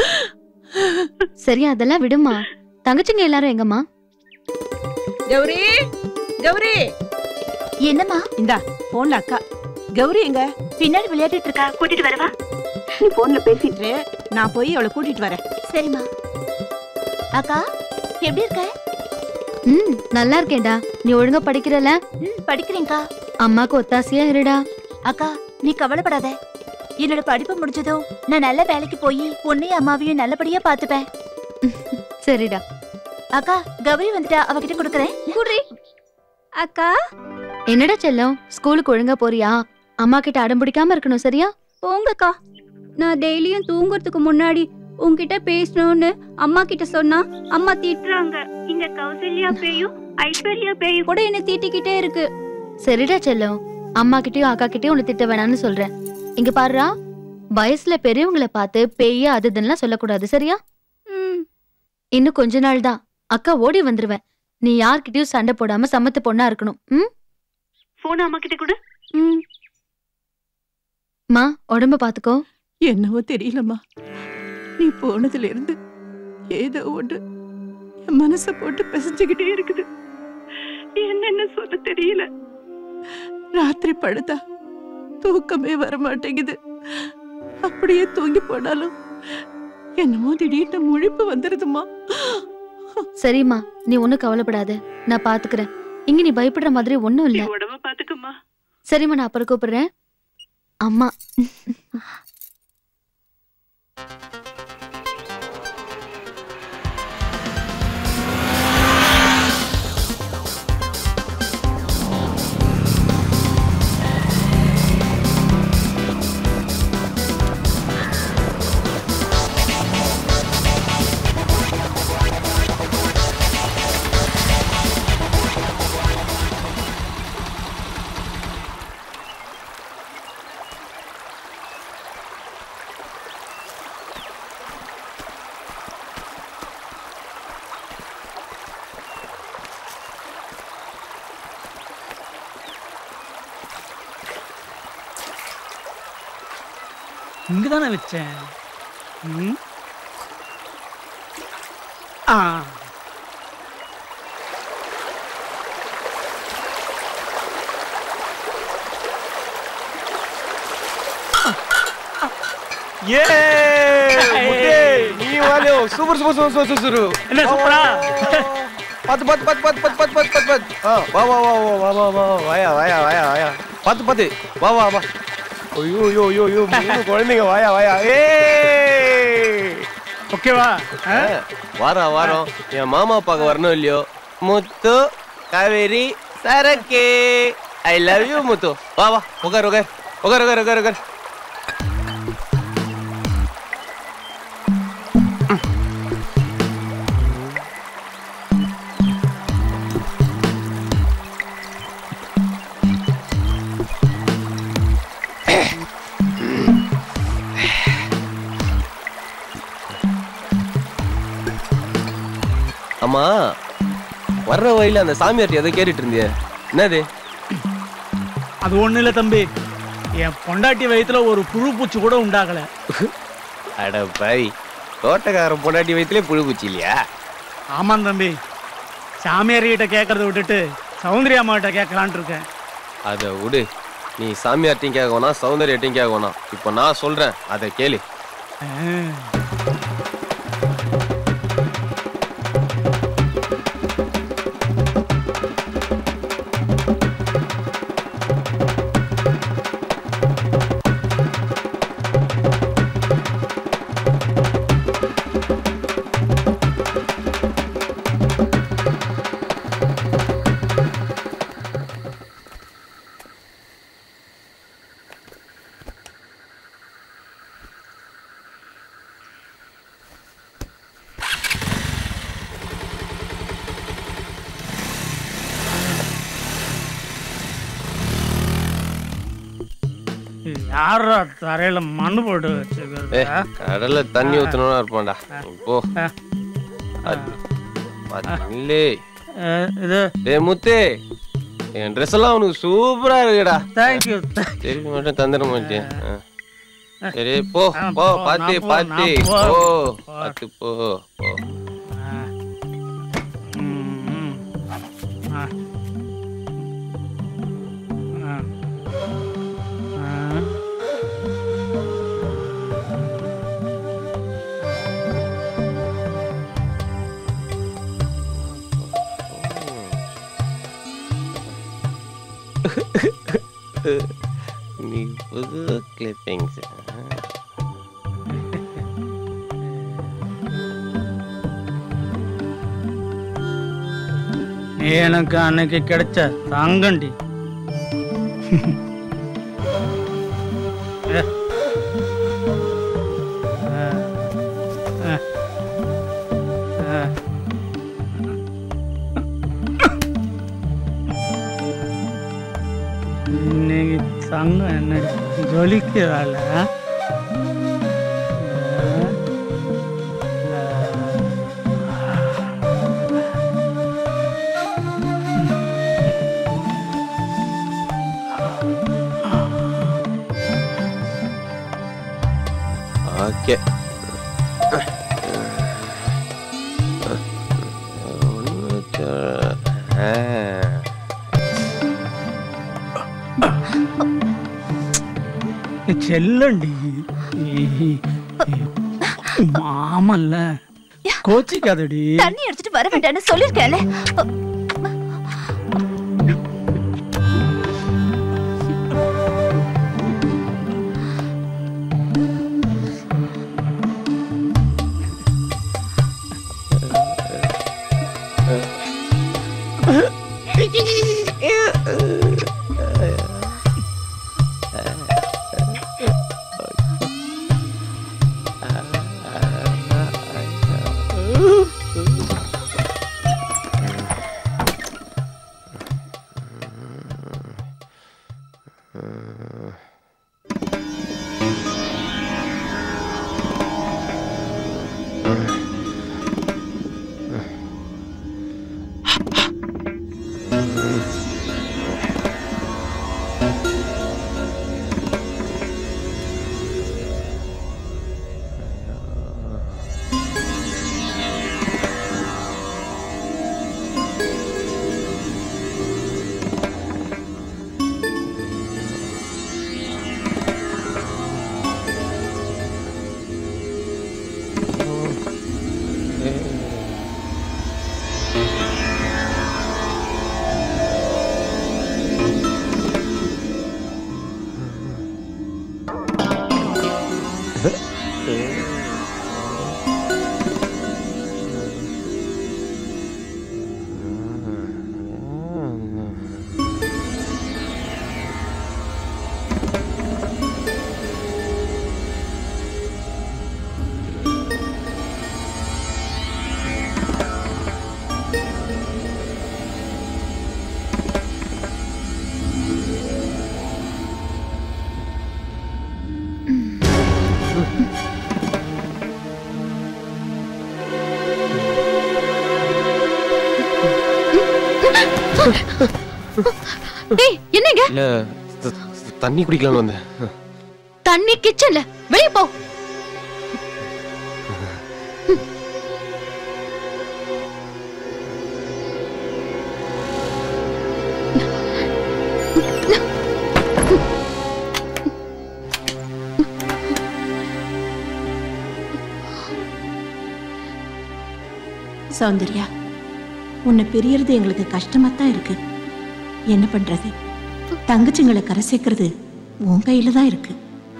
சரி அதெல்லாம் விடுமா தங்கச்சிங்க எல்லாரும் எங்கம்மா கௌரி கௌரி என்னம்மா இந்தா போன்ல அக்கா கௌரி எங்க பின்னாடி விளையாடிட்டு இருக்கா கூட்டிட்டு வரவா நீ போன்ல பேசிட்டு இரு, நான் போய் அவளை கூட்டிட்டு வரேன் சரிம்மா அக்கா எப்படி இருக்க ம் நல்லா இருக்கேன்டா நீ ஒழுங்கா படிக்கிறல ம் படிக்கிறேன்க்கா அம்மாக்கு ஒத்தாசையா இருடா அக்கா நீ கவலைப்படாத என்னோட படிப்பு முடிஞ்சதும் நான் நல்ல வேலைக்கு போய் உன்னையும் அம்மாவையும் நல்லபடியா பாத்துப்பேன் சரிடா அக்கா கௌரி வந்துட்டா அவகிட்ட கொடுக்கறேன் குடி அக்கா என்னடா செல்லம் ஸ்கூலுக்கு ஒழுங்கா போறியா அம்மா கிட்ட அடம் பிடிக்காம இருக்கணும் சரியா போங்கக்கா நான் டெய்லியும் தூங்குறதுக்கு முன்னாடி உன்கிட்ட பேசணும்னு அம்மா கிட்ட சொன்னா அம்மா திட்டுறாங்க இங்க கௌசல்யா பேயும் ஐஸ்வர்யா பேயும் கூட என்ன திட்டிக்கிட்டே இருக்கு சரிடா செல்லம் அம்மா கிட்டயும் அக்கா கிட்டயும் உன்னை திட்ட வேணாம்னு சொல்றேன் இங்க பாருடா வயசுல பெரியவங்கள பார்த்து பேய அது இதுன்னுலாம் சொல்லக்கூடாது சரியா இன்னும் கொஞ்ச நாள் தான் அக்கா ஓடி வந்துருவேன் நீ யார்கிட்டயும் சண்டை போடாம சமத்து பொண்ணா இருக்கணும் ம் போன் அம்மா கிட்ட கூட மா உடம்ப பாத்துக்கோ என்னவோ தெரியலம்மா நீ போனதுல இருந்து ஏதோ ஒன்று என் மனச போட்டு பிசைஞ்சுக்கிட்டே இருக்குது என்னென்ன சொல்ல தெரியல ராத்திரி படுத்தா தூக்கமே வர மாட்டேங்குது அப்படியே தூங்கி போனாலும் என்னமோ திடீர்னு முழிப்பு வந்துருதுமா சரிம்மா நீ ஒன்னும் கவலைப்படாத நான் பாத்துக்கிறேன் இங்க நீ பயப்படுற மாதிரி ஒண்ணும் இல்ல உடம்ப பாத்துக்கம்மா சரிம்மா நான் அப்புறம் கூப்பிடுறேன் அம்மா இங்க தானே வச்சேன் ம்? ஆ ஏ முட்டே நீ வாலியோ super super super super super என்ன சூப்பரா பாத்து பாத்து பாத்து பாத்து பாத்து பாத்து பாத்து பாத்து பாத்து ஆ வா வா வா வா வா வா வா வாயா வாயா வாயா வாயா பாத்து பாத்து வா வா வா ஐயோ ஐயோ ஐயோ ஐயோ மூணு குழந்தைங்க வாயா வாயா ஏ ஓகேவா வாரம் வாரம் என் மாமா பார்க்க வரணும் இல்லையோ முத்து காவேரி சரக்கே ஐ லவ் யூ முத்து வா வா உட்கார் உட்கார் உட்கார் உட்கார் உட்கார் உட்கார் அம்மா வர்ற வழியில அந்த சாமியார்ட்ட எதை கேட்டுட்டு இருந்தியே என்னது அது ஒண்ணு இல்ல தம்பி என் பொண்டாட்டி வயித்துல ஒரு புழு பூச்சி கூட உண்டாகல அட பாய் தோட்டக்காரன் பொண்டாட்டி வயிற்றுலேயே புழு பூச்சி இல்லையா ஆமாம் தம்பி சாமியார் கிட்ட கேட்கறத விட்டுட்டு சௌந்தர்யா அம்மா கிட்ட கேட்கலான்ட்டு இருக்கேன் அதை விடு நீ சாமியார்ட்டையும் கேட்க வேணாம் சௌந்தர்யாட்டையும் கேட்க வேணாம் இப்போ நான் சொல்றேன் அதை கேளு யாரா தரையில மண்ணு போட்டு ஏ வச்சுக்கிறது கடல்ல தண்ணி ஊத்தணும்னா இருப்பான்டா போ அது அது இல்லே இது டேய் முத்தே என் ட்ரெஸ் எல்லாம் உனக்கு சூப்பரா இருக்குடா தேங்க்யூ திருப்பி மட்டும் தந்துட மாட்டேன் ஆ. சரி போ ஆ, போ போ, பாத்து நான் போ, பாத்து நான் போ. போ போ. பாத்து போ போ ஆ. ஆ. ஆ. நீ புது கிளிப்பிங்ஸ் நீ எனக்கு அன்னைக்கு கிடைச்ச தங்கண்டி ஏ. ஆ. ஆ. ஆ. இன்னைக்கு தங்கம் என்ன ஜொலிக்கிறாள் ஓகே செல்லண்டி மாமல்ல கோச்சிக்காதடி தண்ணி எடுத்துட்டு வர வேண்டாம்னு சொல்லிருக்கேன்ல ஏய் என்னங்க இல்ல த- தண்ணி குடிக்கலாம்னு வந்தேன் தண்ணி கிச்சன்ல வெளிய போ சௌந்தர்யா உன்னை பிரியறது எங்களுக்கு கஷ்டமா தான் இருக்கு என்ன பண்றது தங்கச்சிங்களை கரை சேர்க்கறது உன் கையில தான் இருக்கு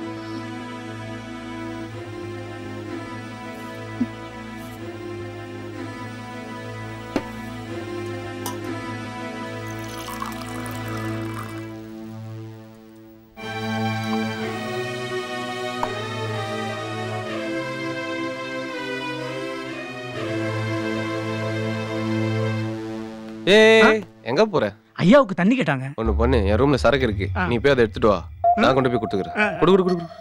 ஏய் எங்க போற ஐயாவுக்கு தண்ணி கேட்டாங்க ஒண்ணு பண்ணு என் ரூம்ல சரக்கு இருக்கு ஆ. நீ போய் அதை எடுத்துட்டு வா நான் கொண்டு போய் கொடுத்துக்கிறேன் ஆ. குடு குடு குடு குடு.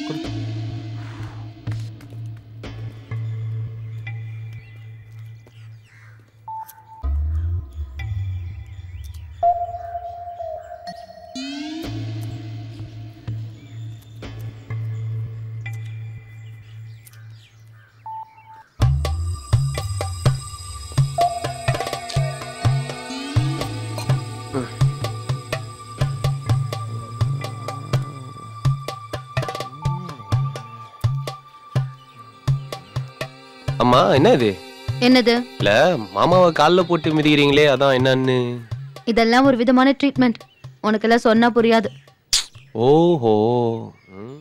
அம்மா என்ன இது என்னது இல்ல மாமாவை கால்ல போட்டு மிதிக்கிறீங்களே அதான் என்னன்னு இதெல்லாம் ஒரு விதமான ட்ரீட்மெண்ட் உனக்கெல்லாம் சொன்னா புரியாது ஓஹோ ம்.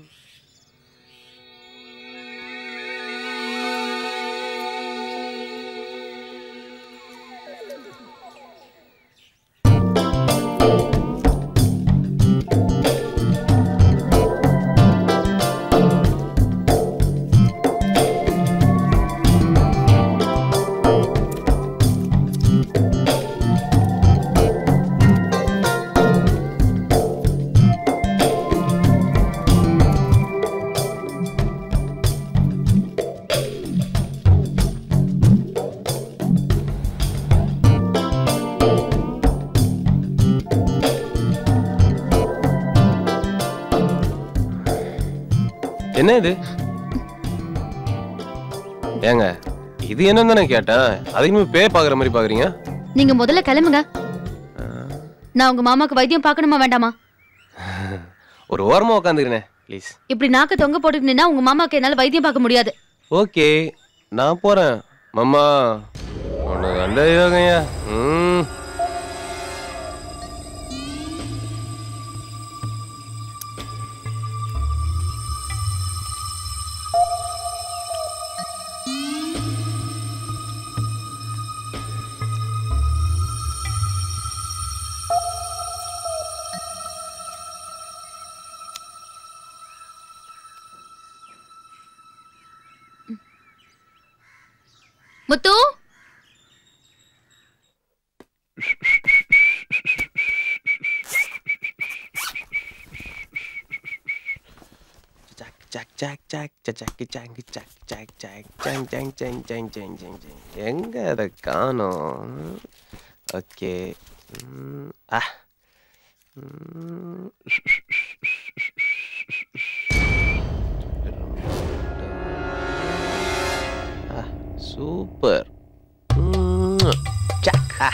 என்ன இது ஏங்க இது என்னன்னு தானே கேட்டேன் அதுக்குமே பே பாக்குற மாதிரி பாக்குறீங்க நீங்க முதல்ல கிளம்புங்க நான் உங்க மாமாக்கு வைத்தியம் பார்க்கணுமா வேண்டாமா ஒரு ஓரமா உட்காந்துக்கிறேன் ப்ளீஸ் இப்படி நாக்க தொங்க போட்டுட்டு நின்னா உங்க மாமாக்கு என்னால வைத்தியம் பார்க்க முடியாது ஓகே நான் போறேன் மாமா உனக்கு அந்த யோகையா ம் முத்து Jack, Jack, Jack, Jack, Jack, Jack, Jack, Jack, Jack, Jack, Jang, Jang, Jang, Jang, Jang, Jang, Jang. எங்க அதை காணோம் ஓகே ஆ ம். ஆ சூப்பர் ம். ஜாக் ஆ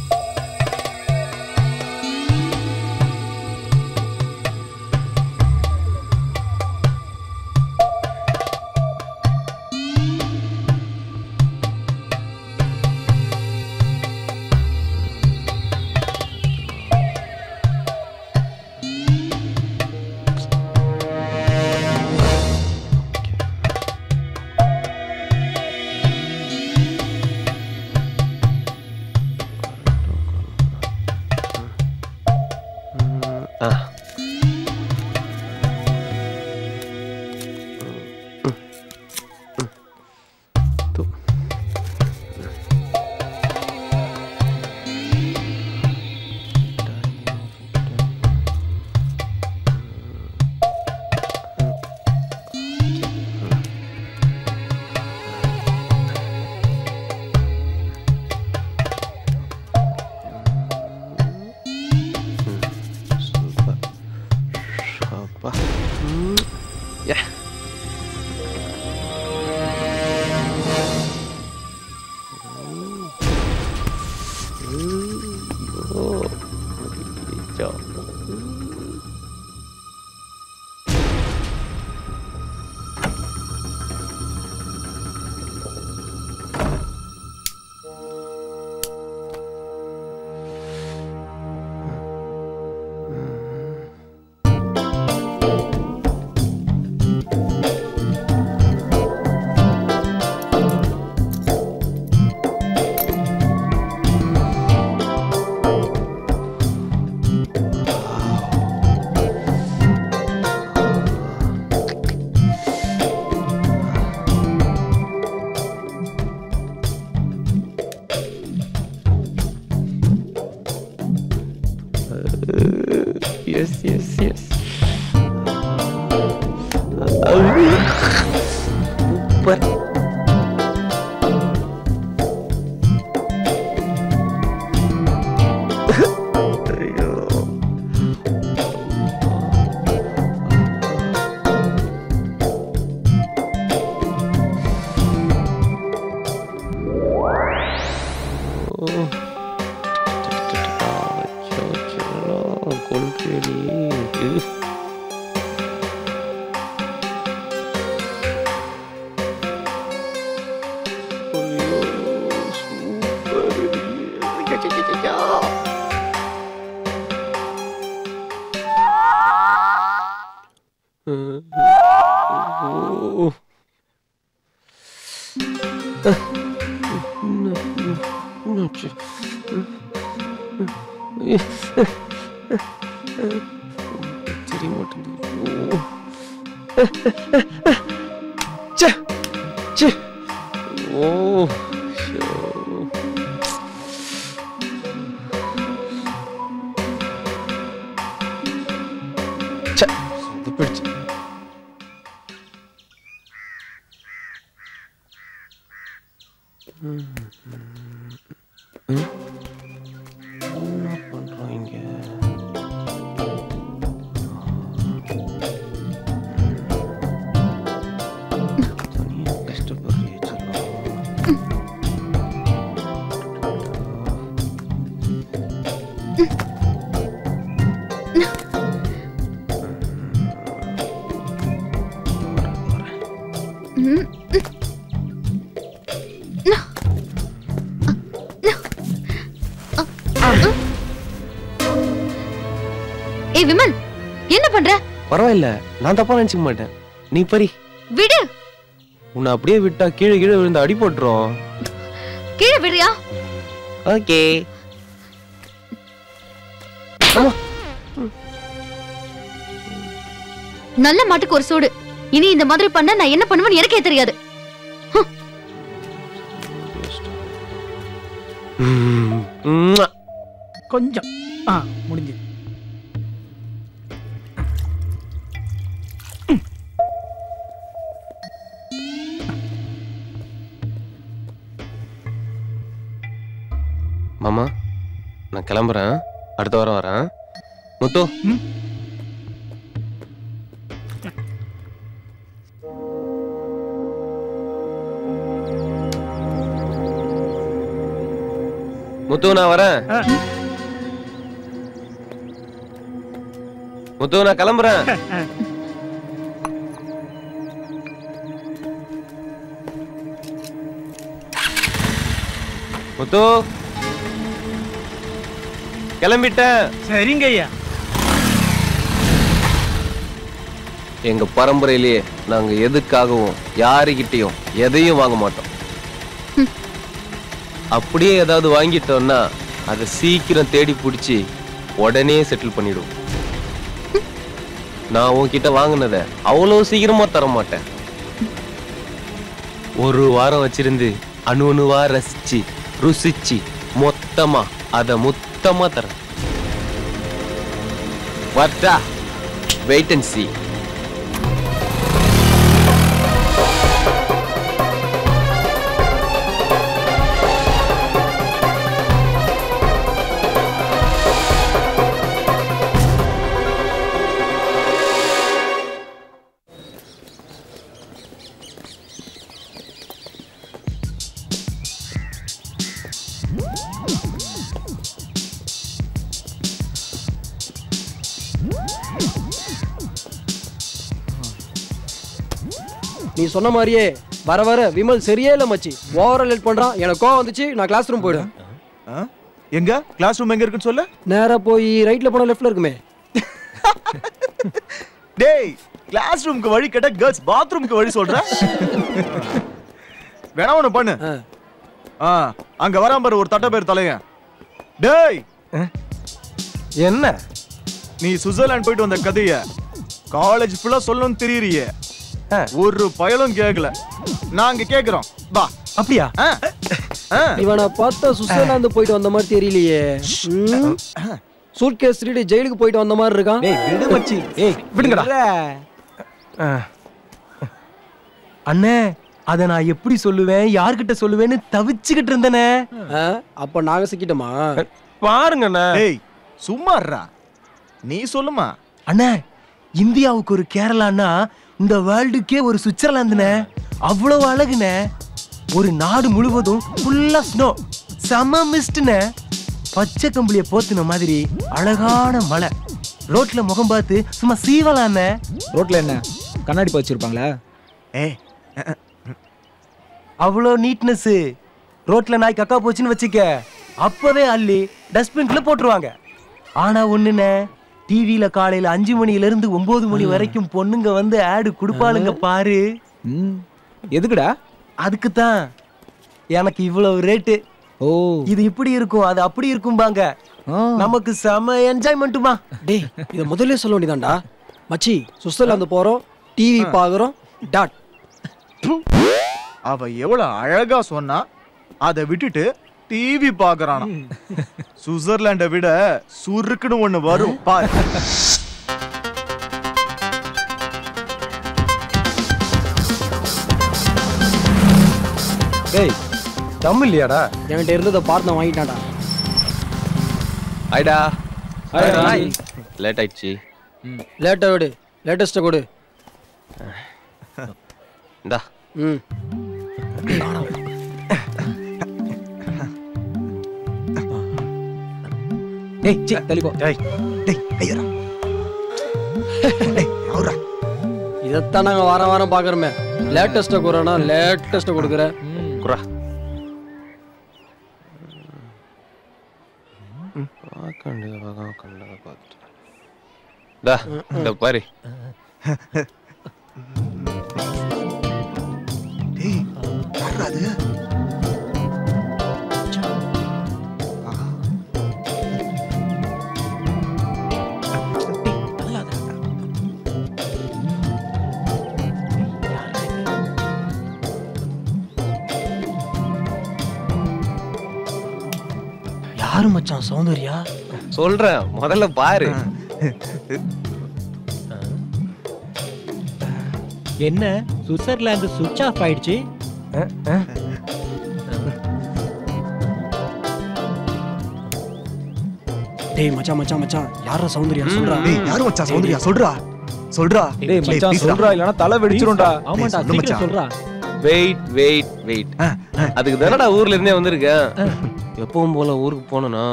ஆ அப்பா ம். யா ம். ஐயோ. ஐயோ. Yes, yes, yes. Super. ஐயோ ஓ கொள்கிறீ தெரிய மாட்டேங்குது ச்சே ச்சே ஓ ஷோ ச்சே சொதப்பிடுச்சு ம், ம், ம். என்ன பண்றோம் இங்க தனியா கஷ்டப்படுறியே செல்லம். ம். ம். ஏய் விமல் என்ன பண்ற பரவாயில்ல நான் தப்பா நினைச்சுக்க மாட்டேன் நீ பரி விடு உன்னை அப்படியே விட்டா கீழே கீழே விழுந்து அடி போட்டுரும் கீழே விடுறியா ஓகே நல்ல மாட்டுக்கு ஒரு சூடு இனி இந்த மாதிரி பண்ண நான் என்ன பண்ணுவேன்னு எனக்கே தெரியாது கொஞ்சம் ஆ முடிஞ்சு மாமா நான் கிளம்புறேன் அடுத்த வாரம் வரேன் முத்து முத்து நான் வரேன் முத்து நான் கிளம்புறேன் முத்து கிளம்பிட்டேன் சரிங்க ஐயா எங்க பரம்பரையிலேயே நாங்க எதுக்காகவும் யாருகிட்டயும் எதையும் வாங்க மாட்டோம் அப்படியே ஏதாவது வாங்கிட்டோம்னா அதை சீக்கிரம் தேடி பிடிச்சி உடனே செட்டில் பண்ணிடுவோம் நான் உன்கிட்ட வாங்கினத அவ்வளோ சீக்கிரமா தர மாட்டேன் ஒரு வாரம் வச்சிருந்து அணு அணுவா ரசிச்சு ருசிச்சு மொத்தமா அத மொத்தமா தரேன் வரட்டா வெயிட் அண்ட் see நீ சொன்ன மாதிரியே வர வர விமல் சரியே இல்லை மச்சி ஓவரல் ஹெல்ப் பண்றான் எனக்கு கோவம் வந்துச்சு நான் கிளாஸ் ரூம் போயிடுவேன் எங்க கிளாஸ் ரூம் எங்க இருக்குன்னு சொல்ல நேரா போய் ரைட்ல போனா லெஃப்ட்ல இருக்குமே டேய் கிளாஸ் ரூமுக்கு வழி கேட்டா கேர்ள்ஸ் பாத்ரூமுக்கு வழி சொல்ற வேணா ஒண்ணு பண்ணு ஆ அங்க வராம பாரு ஒரு தட்ட பேர் தலையன் டேய் என்ன நீ சுவிட்சர்லாந்து போயிட்டு வந்த கதைய காலேஜ் ஃபுல்லா சொல்லணும்னு தெரியறியே ஒரு பயலும் கேட்கல நாங்க கேக்குறோம் வா அப்படியா இவனை பார்த்தா சுவிட்சர்லாந்து போயிட்டு வந்த மாதிரி தெரியலையே சூட் கேஸ் திருடி ஜெயிலுக்கு போயிட்டு வந்த மாதிரி இருக்கான் டேய் விடு மச்சி ஏய் விடுங்கடா ஆ. அண்ணே அத நான் எப்படி சொல்லுவேன் யார்கிட்ட சொல்லுவேன்னு தவிச்சுக்கிட்டு இருந்தனே அப்ப நாங்க சிக்கிட்டோமா பாருங்கண்ணே டேய் சும்மா இருடா நீ சொல்லுமா அண்ணே இந்தியாவுக்கு ஒரு கேரளான்னா இந்த வேர்ல்டுக்கே ஒரு சுவிட்சர்லாந்துண்ணே அவ்வளவு அழகுண்ணே ஒரு நாடு முழுவதும் ஃபுல்லா ஸ்னோ செம மிஸ்ட்ண்ணே பச்சை கம்பளிய போத்துன மாதிரி அழகான மலை ரோட்ல முகம் பார்த்து சும்மா சீவலாண்ணே ரோட்ல என்ன கண்ணாடி பா வச்சிருப்பாங்களா ஏய் அவ்வளோ நீட்னஸ் ரோட்ல நாய் கக்கா போச்சுன்னு வச்சுக்க அப்பவே அள்ளி டஸ்ட்பின்ல போட்டுருவாங்க ஆனா ஒண்ணுண்ணே டிவியில காலையில அஞ்சு மணில இருந்து ஒன்பது மணி வரைக்கும் பொண்ணுங்க வந்து ஆடு கொடுப்பாளுங்க பாரு எதுக்குடா அதுக்கு தான் எனக்கு இவ்வளவு ரேட்டு ஓ இது இப்படி இருக்கும் அது அப்படி இருக்கும்பாங்க நமக்கு செம என்ஜாய்மெண்ட்டுமா டேய் இத முதல்ல சொல்ல வேண்டியதான்டா மச்சி சுவிட்சர்லாந்து போறோம் டிவி பாக்குறோம் டாட் அவ எவ்வளவு அழகா சொன்னா அதை விட்டுட்டு டிவி பாக்குறானா சுவிட்சர்லாண்டை விட சுருக்குன்னு ஒண்ணு வரும் பாரு டேய் தம் இல்லையாடா என்கிட்ட இருந்ததை பார்த்து நான் வாங்கிட்டான்டா ஹாய்டா Hi, hi. லேட் ஆயிடுச்சு லேட்டா விடு லேட்டஸ்ட்டை கொடு இந்தா ம் டேய் சி தள்ளிப்போ டேய் டேய் ஐயரா இதைத்தான் நாங்க வாரம் வாரம் பாக்குறோமே லேட்டஸ்ட்டை கொடுறோன்னா லேட்டஸ்ட்டை கொடுக்குற குரா பார்க்க வேண்டியதை பார்க்காம கண்டதை பார்த்துட்டு டா இந்த பாரு டேய் யாரா அது யாரு மச்சான் சௌந்தர்யா சொல்றேன் முதல்ல பாரு என்ன சுவிட்சர்லாந்து சுவிட்ச் ஆஃப் ஆயிடுச்சு டேய் மச்சான் மச்சான் மச்சான் யாரா சௌந்தர்யா சொல்றா டேய் யாரு மச்சான் சௌந்தர்யா சொல்றா சொல்றா டேய் மச்சான் please டா. சொல்றா இல்லனா தலை வெடிச்சிரும்டா ஆமாடா, டேய், சொல்லு சீக்கிரம் மச்சான். சொல்றா. வெயிட் வெயிட் வெயிட் அதுக்கு தானடா ஊர்ல இருந்தே வந்திருக்கேன் எப்பவும் போல ஊருக்கு போனனா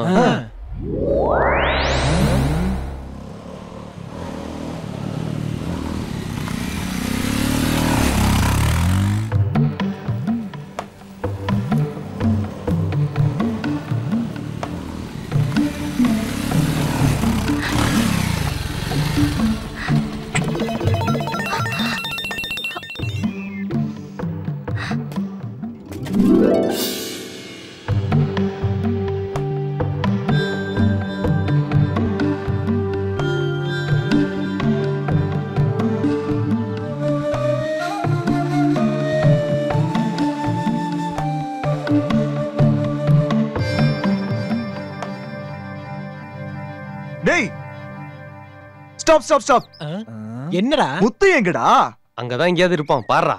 டேய் ஸ்டாப் ஸ்டாப் ஸ்டாப் என்னடா முத்து எங்கடா அங்கதான் எங்கேயாவது இருப்பான் பாருடா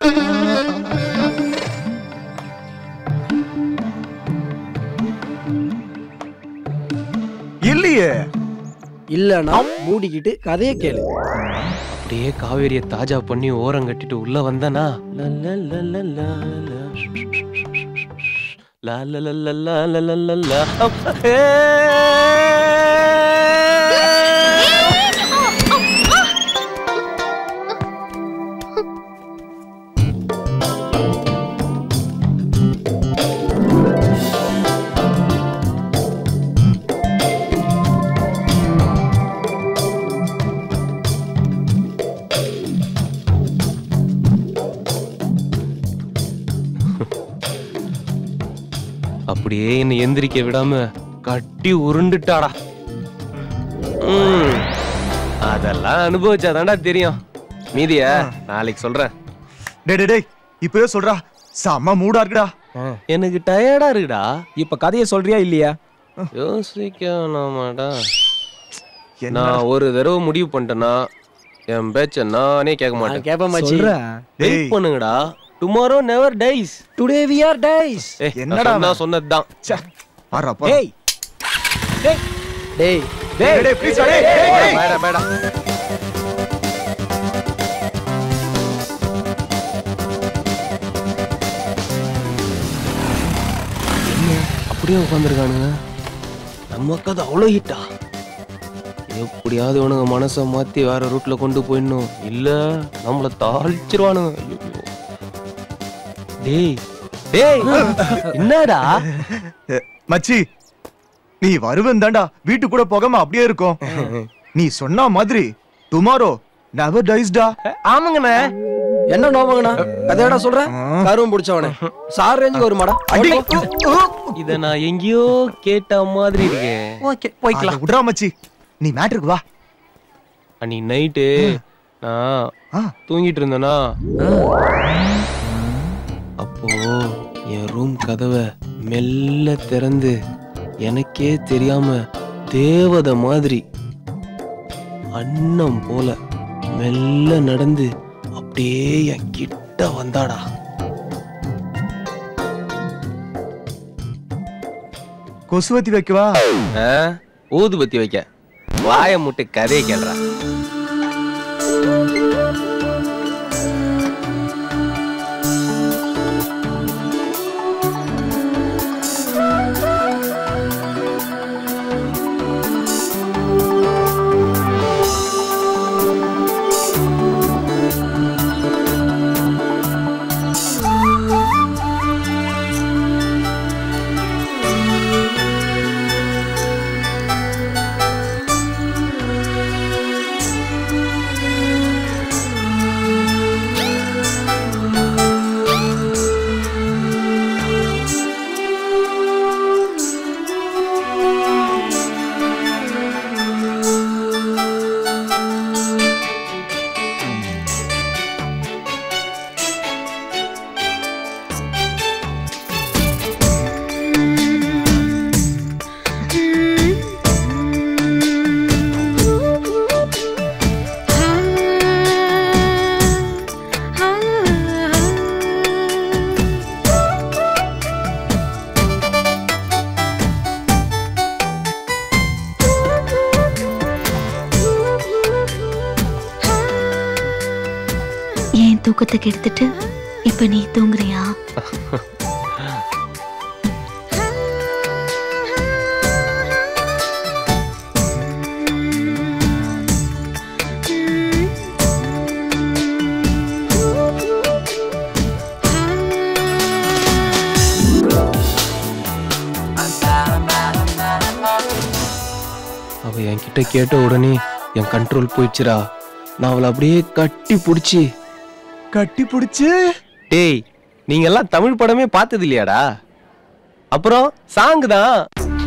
இல்லையே இல்லனா மூடிக்கிட்டு கதையை கேளு அப்படியே காவேரிய தாஜா பண்ணி ஓரம் கட்டிட்டு உள்ள வந்தனா லா லா லா லா லா லா லா லா லா. அப்- ஏ! அப்படியே என்னை எந்திரிக்க விடாம கட்டி உருண்டுட்டாடா ம், அதெல்லாம் அனுபவிச்சாதான்டா தெரியும் மீதிய நாளைக்கு சொல்றேன் டேய் டேய் டேய் இப்பவே சொல்றா செம்ம மூடா இருக்குடா எனக்கு டயர்டா இருக்குடா இப்ப கதையை சொல்றியா இல்லையா யோசிக்க வேணாமாடா நான் ஒரு தடவை முடிவு பண்ணிட்டேன்னா என் பேச்ச நானே கேட்க மாட்டேன் கேப்ப மச்சி வெயிட் பண்ணுங்கடா tomorrow never dies today we are dies என்னடா நான் சொன்னதுதான் ஆறா டேய் டேய் டேய் டேய் டேய் ப்ளீஸ் டேய் டேய் டேய் பேடா பேடா அப்படியே உட்காந்துருக்கானுங்க நம்ம கதை அவ்வளோ ஹிட்டா எப்படியாவது இவனுங்க மனசை மாத்தி வேற ரூட்ல கொண்டு போயிடணும் இல்ல நம்மள தாளிச்சிருவானுங்க ஐயோ. டேய் டேய் என்னடா மச்சி நீ வருவன் தாண்டா வீட்டு கூட போகாம அப்படியே இருக்கும் நீ சொன்ன மாதிரி டுமாரோ நெவர் டைஸ்டா ஆமாங்கண்ணே என்ன நோவங்கண்ணா கதையடா சொல்ற கருவம் பிடிச்சவனே சார் ரேஞ்சுக்கு ஒரு மாடா அடி. இத நான் எங்கேயோ கேட்ட மாதிரி இருக்கே ஓகே போய்க்கலாம் விட்றா மச்சி நீ மேட்ருக்கு வா அன்னைக்கு நைட்டு நான் தூங்கிட்டு இருந்தேனா அப்போ என் ரூம் கதவை மெல்ல திறந்து எனக்கே தெரியாம தேவதை மாதிரி அன்னம் போல மெல்ல நடந்து அப்படியே என் கிட்ட வந்தாடா கொசுவத்தி வைக்கவா ஆ? ஊதுபத்தி வைக்க வாய முட்டு கதையை கேள்றா தூக்கத்தை கெடுத்துட்டு இப்ப நீ தூங்குறியா அவ என்கிட்ட கேட்ட உடனே என் கண்ட்ரோல் போயிடுச்சுடா நான் அவளை அப்படியே கட்டி புடிச்சு கட்டி புடிச்சு டேய் நீங்க எல்லாம் தமிழ் படமே பார்த்தது இல்லையாடா அப்புறம் சாங் தான்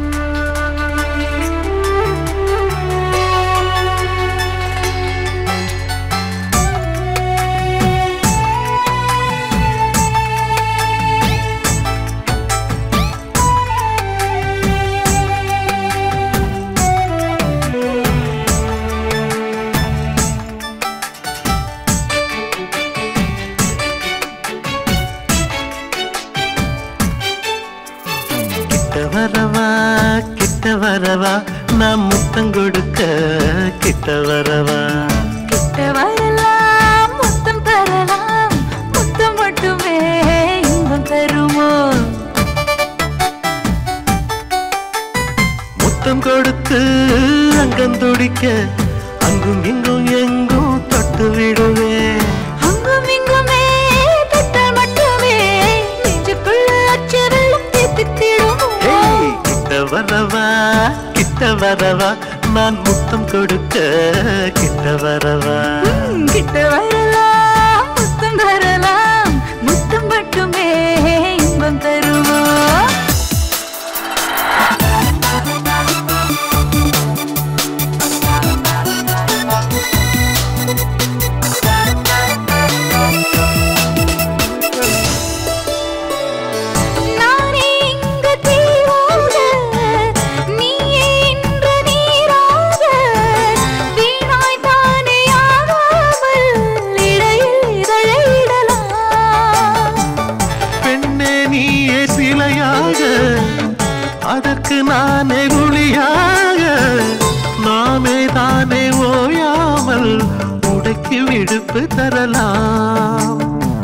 கிட்ட வரவா கிட்ட வரவா நான் முத்தம் கொடுக்க கிட்ட வரவா கிட்ட வரலாம் முத்தம் தரலாம் முத்தம் மட்டுமே இன்பம் தருமோ முத்தம் கொடுத்து அங்கம் துடிக்க அங்கும் இங்கும் எங்கும் தொட்டு விடுவேன் அங்கும் இங்குமே தொட்டால் மட்டுமே நெஞ்சுக்குள்ள அச்சரம் தீர்த்திடுமோ ஏய், கிட்ட வரவா கிட்ட வரவா நான் முத்தம் கொடுக்க கிட்ட வரவா கிட்ட வரலாம் முத்தம் தரலாம் முத்தம் மட்டுமே இன்பம் தருமோ நானே இங்கு தீவாக, நீயே இன்று நீராக, வீணாய் தானே ஆகாமல் இடையில் இதழையிடலாம். பெண்ணே நீயே சிலையாக அதற்கு நானே குழியாக நாமே தானே ஓயாமல் உடைக்கு விடுப்பு தரலாம்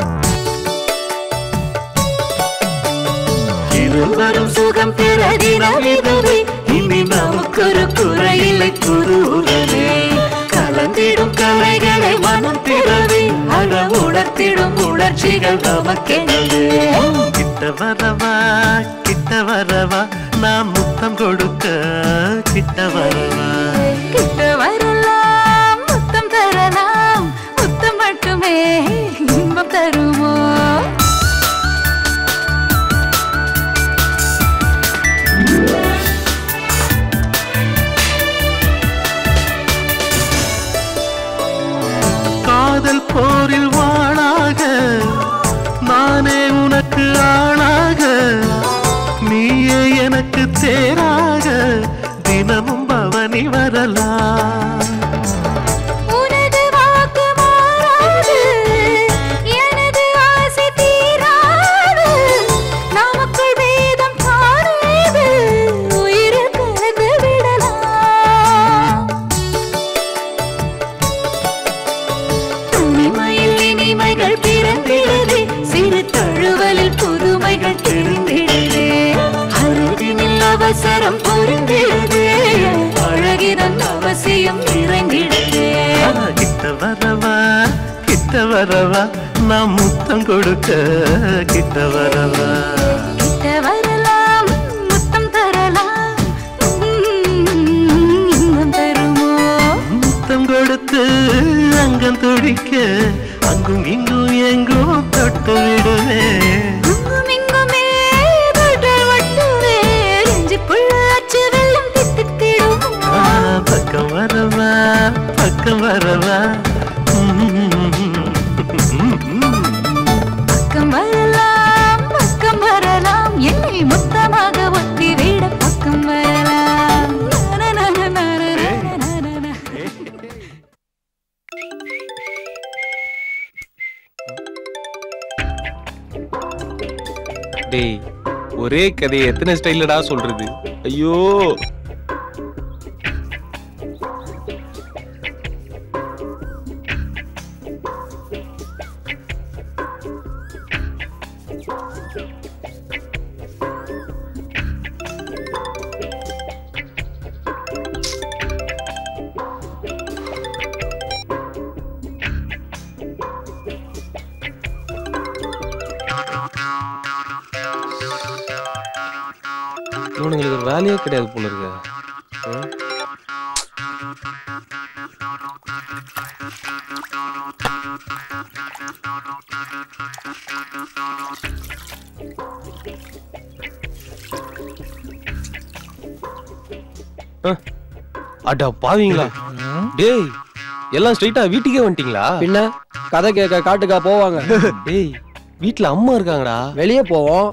இருவரும் சுகம் பெற தினம் இதுவே இனி நமக்கொரு குறையில்லை குருவுடனே கலந்திடும் கலைகளை மனம் திறவே அக உணர்த்திடும் உணர்ச்சிகள் நமக்கெனவே கிட்ட வரவா கிட்ட வரவா நான் முத்தம் கொடுக்க கிட்ட வரவா கிட்ட வரலாம் முத்தம் தரலாம் முத்தம் மட்டுமே இன்பம் தருமோ காதல் போரில் வாழாக நானே உனக்கு ஆணாக நீயே எனக்கு தேராக தினமும் பவனி வரலாம் உனது வாக்கு மாறாது எனது ஆசை தீராது நமக்குள் வேதம் காணேது உயிரில் கலந்து விடலாம் தனிமையில் இனிமைகள் பிறந்திடுதே சிறு தழுவலில் புதுமைகள் தெரிந்திடுதே அருகினில் அவசரம் புரிந்திடுதே அழகிதன் அவசியம் இறங்கிடுதே கிட்ட வரவா கிட்ட வரவா நான் முத்தம் கொடுக்க கிட்ட வரவா கிட்ட வரலாம் முத்தம் தரலாம் இன்பம் தருமோ முத்தம் கொடுத்து அங்கம் துடிக்க அங்கும் இங்கும் எங்கும் தொட்டு விடுவேன் அங்கும் இங்குமே தொட்டால் மட்டுமே நெஞ்சுக்குள்ள அச்சு வெள்ளம் தித்தித்திடுமோ ஆ, பக்கம் வரவா பக்கம் வரவா பக்கம் வரலாம் பக்கம் வரலாம் என்னை மொத்தமாக ஒத்தி விட பக்கம் வரலாம் நன, நன, நன, நன, நன. டேய் ஒரே கதையை எத்தனை ஸ்டைல்லடா சொல்றது ஐயோ இவனுங்களுக்கு ஒரு வேலையே கிடையாது போல இருக்கு ம். அஹ். அட பாவீங்களா டேய் எல்லாம் ஸ்ட்ரைட்டா வீட்டுக்கே வந்துட்டீங்களா பின்ன கதை கேட்க காட்டுக்கா போவாங்க டேய் வீட்ல அம்மா இருக்காங்கடா வெளியே போவோம்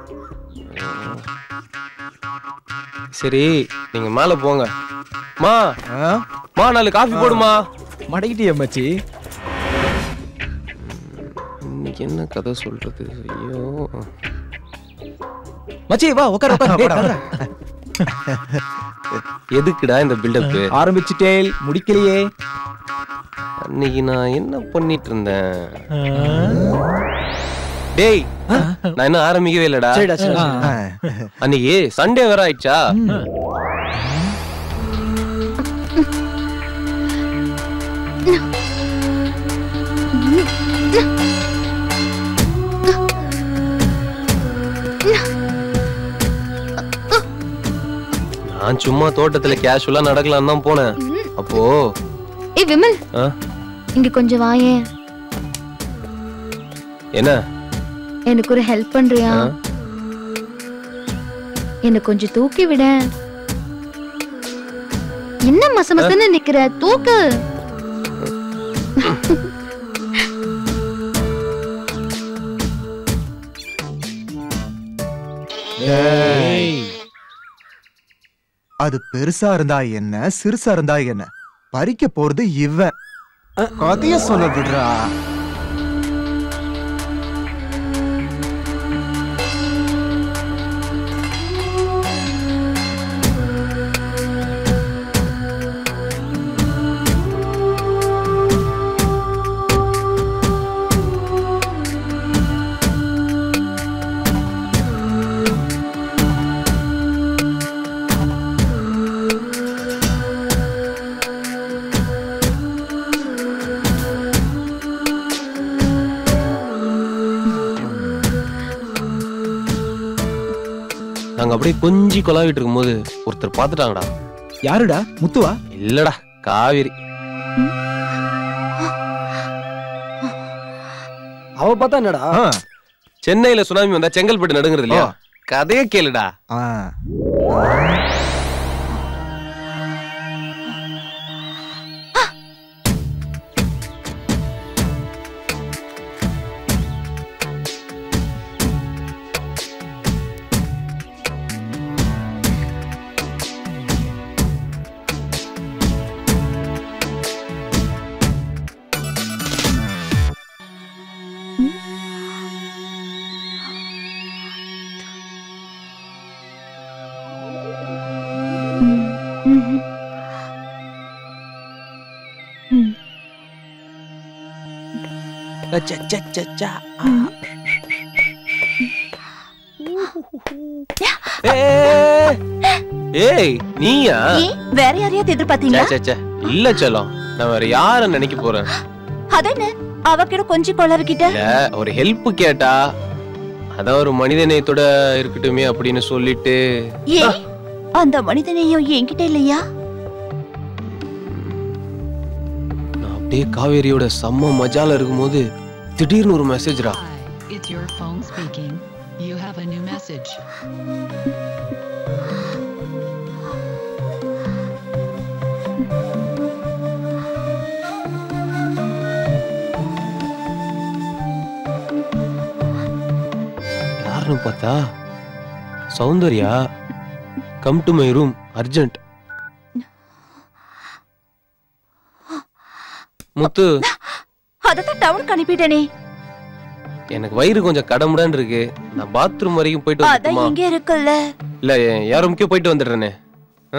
சரி நீங்க மேல போங்க மா மா நாலு காஃபி போடுமா மடக்கிட்டிய மச்சி இன்னைக்கு என்ன கதை சொல்றது ஐயோ மச்சி வா உட்கார உட்கார டேய், உட்கார்றா. எதுக்குடா இந்த பில்டப் ஆரம்பிச்சிட்டேல் முடிக்கலையே அன்னைக்கு நான் என்ன பண்ணிட்டு இருந்தேன் டேய் நான் இன்னும் ஆரம்பிக்கவே இல்லடா சரிடா, சரி, சரி. ஆ. அன்னைக்கு சண்டே வேற ஆயிடுச்சா நான் சும்மா தோட்டத்துல கேஷுவலா நடக்கலாம் தான் போனேன் அப்போ ஏய் விமல் ஆ, இங்க கொஞ்சம் வாயேன் என்ன எனக்கு ஒரு ஹெல்ப் பண்றியா ஆ? என்ன கொஞ்சம் தூக்கி விட என்ன மச மசன்னு நிக்கிற தூக்கு அது பெருசா இருந்தா என்ன சிறுசா இருந்தா என்ன பறிக்க போறது இவன் கதைய சொல்ல விடுறா நாங்க அப்படியே கொஞ்சி கொலாவிட்டு இருக்கும்போது ஒருத்தர் பாத்துட்டாங்கடா யாருடா முத்துவா இல்லடா காவேரி அவ பார்த்தா என்னடா சென்னையில சுனாமி வந்தா செங்கல்பட்டு நடுங்கிறது இல்லையா கதையே கேளுடா ஏய் நீயா ஏன் வேற யாரையாவது சே, எதிர்பார்த்தீங்களா சே, சே. இல்ல செல்லம் நான் வேற யார நினைக்க போறேன் அதென்ன அவகிட்ட கொஞ்சம் கொளறுக்கிட்ட இல்ல ஒரு ஹெல்ப் கேட்டா அதான் ஒரு மனித நேயத்தோட இருக்கட்டுமே அப்படின்னு சொல்லிட்டு ஏன் அந்த மனிதனையும் என்கிட்ட இல்லையா நான் அப்படியே காவேரியோட செம்ம மஜால இருக்கும்போது திடீர்னு ஒரு மெசேஜ்ரா It's your phone speaking. You have a new message. யாருன்னு பார்த்தா Soundarya come to my room urgent Muthu அதத்தான் டவுனுக்கு அனுப்பிட்டேனே எனக்கு வயிறு கொஞ்சம் கடமுடான்னு இருக்கு நான் பாத்ரூம் வரைக்கும் போயிட்டு அதான் வந்துட்டுமா இங்க இருக்குல்ல இல்ல யார் ரூமுக்கே போயிட்டு வந்துடுறேனே ஆ?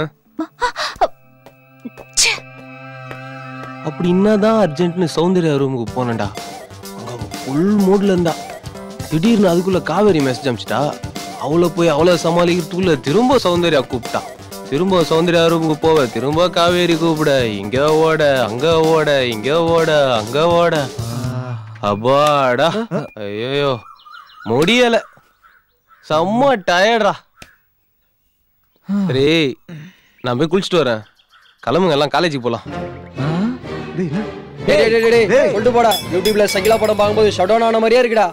அப்படி என்னதான் அர்ஜென்ட்னு சௌந்தர்யா ரூமுக்கு போனேன்டா அங்க ஃபுல் மூட்ல இருந்தா திடீர்னு அதுக்குள்ள காவேரி மெசேஜ் அனுப்பிச்சிட்டா அவளை போய் அவளை சமாளிக்கிறதுக்குள்ள திரும்ப சௌந்தர்யா கூப்பிட்டா திரும்ப சௌந்தர்யா ரூமுக்கு போவ திரும்ப காவேரி கூப்பிட இங்க ஓட அங்க ஓட இங்க ஓட அங்க ஓட அப்பாடா ஐயோ முடியல செம்ம டயர்டா சரி நான் போய் குளிச்சுட்டு வரேன் கிளம்புங்க எல்லாம் காலேஜுக்கு போலாம் டேய் டேய் டேய், டேய் டேய் சொல்லிட்டு போடா யூடியூப்ல சகிலா படம் பார்க்கும்போது ஷட் டவுன் ஆன மாதிரியே இருக்குடா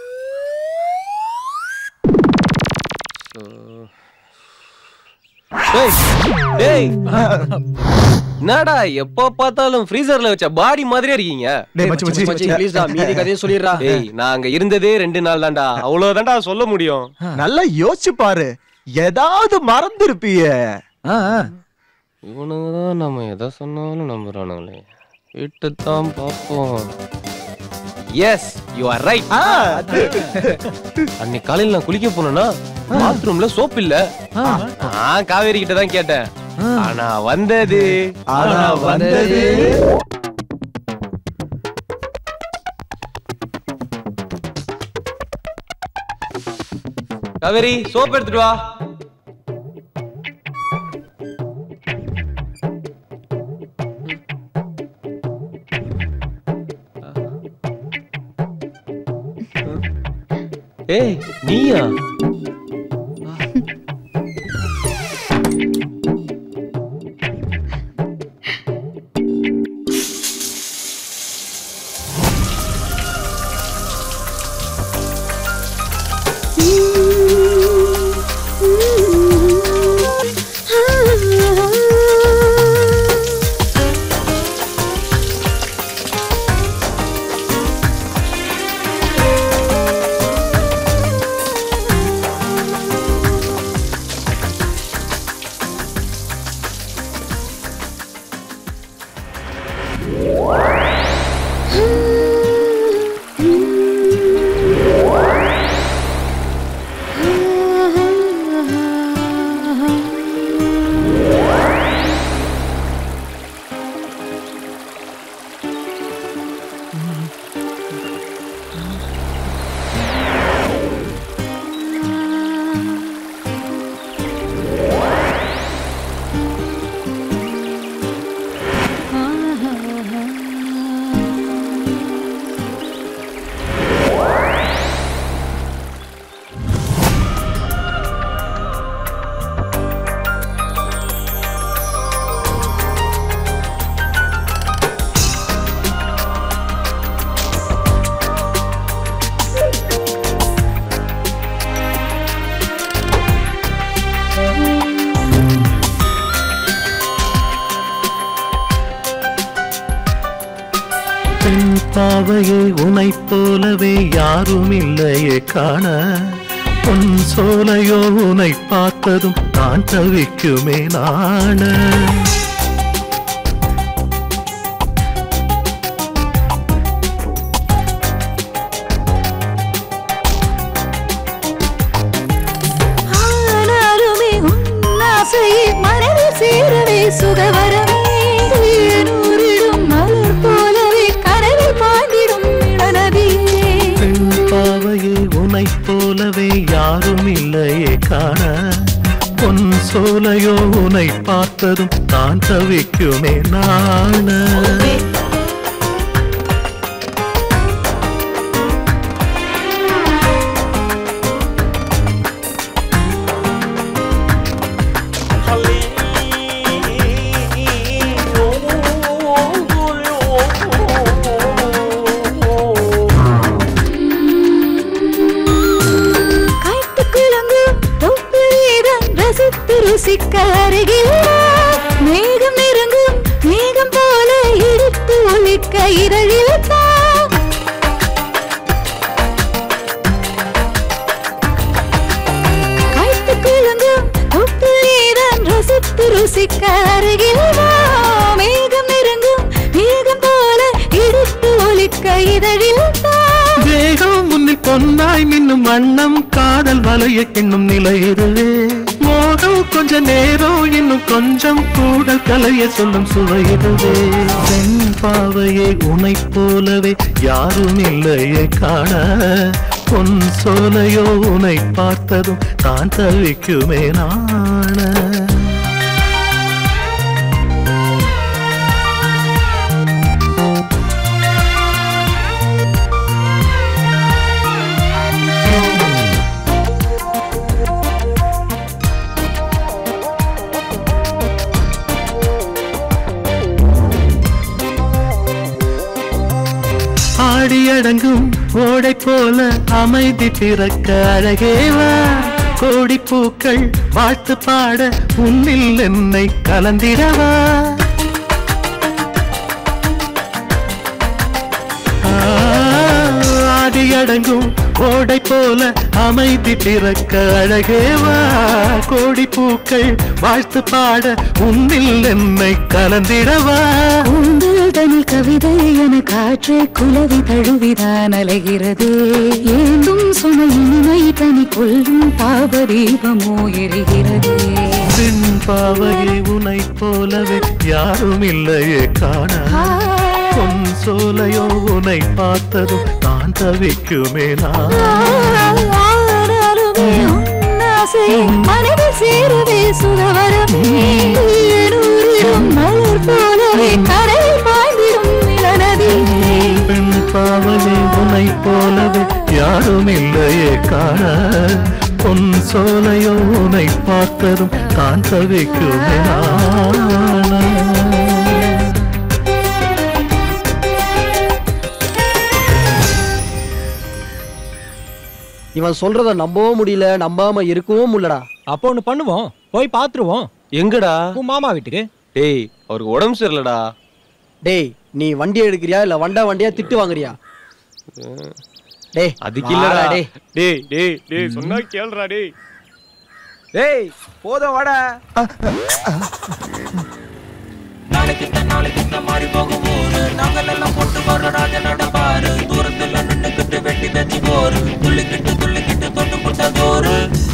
டேய் டேய் என்னடா எப்ப பார்த்தாலும் ஃப்ரீசர்ல வச்ச பாடி மாதிரியே இருக்கீங்க டேய், மச்சி, மச்சி, மச்சி, please டா, மீதி கதையை சொல்லிடுறா. டேய் நான் அங்க இருந்ததே ரெண்டு நாள் தான்டா அவ்வளவுதான்டா சொல்ல முடியும் நல்லா யோசிச்சு பாரு ஏதாவது மறந்துருப்பியே இவனுங்க தான் நம்ம எதை சொன்னாலும் நம்புறானுங்களே விட்டு தான் பார்ப்போம் எஸ் யூ ஆர் ரைட் அன்னைக்கு காலையில நான் குளிக்க போனேன்னா பாத்ரூம்ல சோப் இல்ல நான் காவேரி கிட்ட தான் கேட்டேன் ஆனா வந்தது ஆனா வந்தது காவேரி சோப் எடுத்துட்டு வா ஏய் நீயா பெண் பாவையை உனைப் போலவே யாரும் இல்லையே காண பொன் சோலையோ உனை பார்த்ததும் நான் தவிக்குமே நாண ஆனாலுமே உன் ஆசையை மனதில் சேரவே சுகவரமே தேனூரிடும் மலர் போலவே கனவில் பாண்டிடும் இளநதியே பெண் பாவையை உனைப் போலவே யாரும் இல்லையே காண பொன் சோலையோ உனை பார்த்ததும் நான் தவிக்குமே நாண கைத்து கிழங்கும் தொப்பிலீதம் ரசித்து ருசிக்க அருகில் வா. மேகம் நெருங்கும் மேகம் போல இடித்து ஒழிக்க இரழில் பா கைத்து கிழங்கும் தொப்பிலீதம் ரசித்து ருசிக்க அருகில் வா. மேகம் நெருங்கும் மேகம் போல இடித்து ஒழிக்க இதழில் பா வேகம் முன்னில் பொன்னாய் மின்னும் வண்ணம் காதல் வலைய கிண்ணும் நிலை இதுவே மோகம் கொஞ்ச நேரம் இன்னும் கொஞ்சம் கூடல் கலைய சொல்லும் சுவை இதுவே பெண் பாவையை உனைப் போலவே யாரும் இல்லையே காண பொன் சோலையோ உனை பார்த்ததும் தான் தவிக்குமே நாண அடங்கும் ஓடை போல அமைதி பிறக்க அழகேவா கோடி பூக்கள் வாழ்த்து பாட உன்னில் என்னை கலந்திடவா ஆடி அடங்கும் கோடை போல அமைதி பிறக்க அழகேவா கோடி பூக்கள் வாழ்த்து பாட உன்னில் என்னை கலந்திடவா உங்கள் தனில் கவிதை என காற்று குலவி தழுவிதான் அலைகிறது ஏந்தும் சுமை இனிமை தனி கொள்ளும் பாபதீபமோ எரிகிறது பின் பாவையை உனை போலவே யாரும் இல்லையே காண பொன் சோலையோ உனை பார்த்ததும் நான் தவிக்குமே நான் ஆனாலுமே உன் ஆசை மனதில் சேருவே சுதவரமே ஏனூரிலும் மலர் போலவே கரையில் பாய்ந்திடும் நிலநதி பெண் பாவலே உனை போலவே யாரும் இல்லையே காண பொன் சோலையோ உனை பார்த்ததும் தான் தவிக்குமே நான் இவன் சொல்றத நம்பவும் முடியல நம்பாம இருக்கவும் முடியலடா அப்போ ஒண்ணு பண்ணுவோம் போய் பாத்துருவோம் எங்கடா உன் மாமா வீட்டுக்கு டேய் அவருக்கு உடம்பு சரியில்லடா டேய் நீ வண்டி எடுக்கிறியா இல்ல வண்டா வண்டியா திட்டு வாங்குறியா டேய் அதுக்கு இல்லடா வாடா, டேய் டேய் டேய் டேய் சொன்னா கேளுடா டேய் டேய் போதும் வாடா நாளைக்கு நாளைக்கு மாறி போகும் ஊரு நாங்கள் எல்லாம் போட்டு வர ராஜ நடப்பாரு தூரத்துல நின்னுக்கிட்டு வெட்டி வச்சு போரு துள்ளிக்கிட்டு துள்ளிக்கிட்டு தொட்டு புட்ட தோறு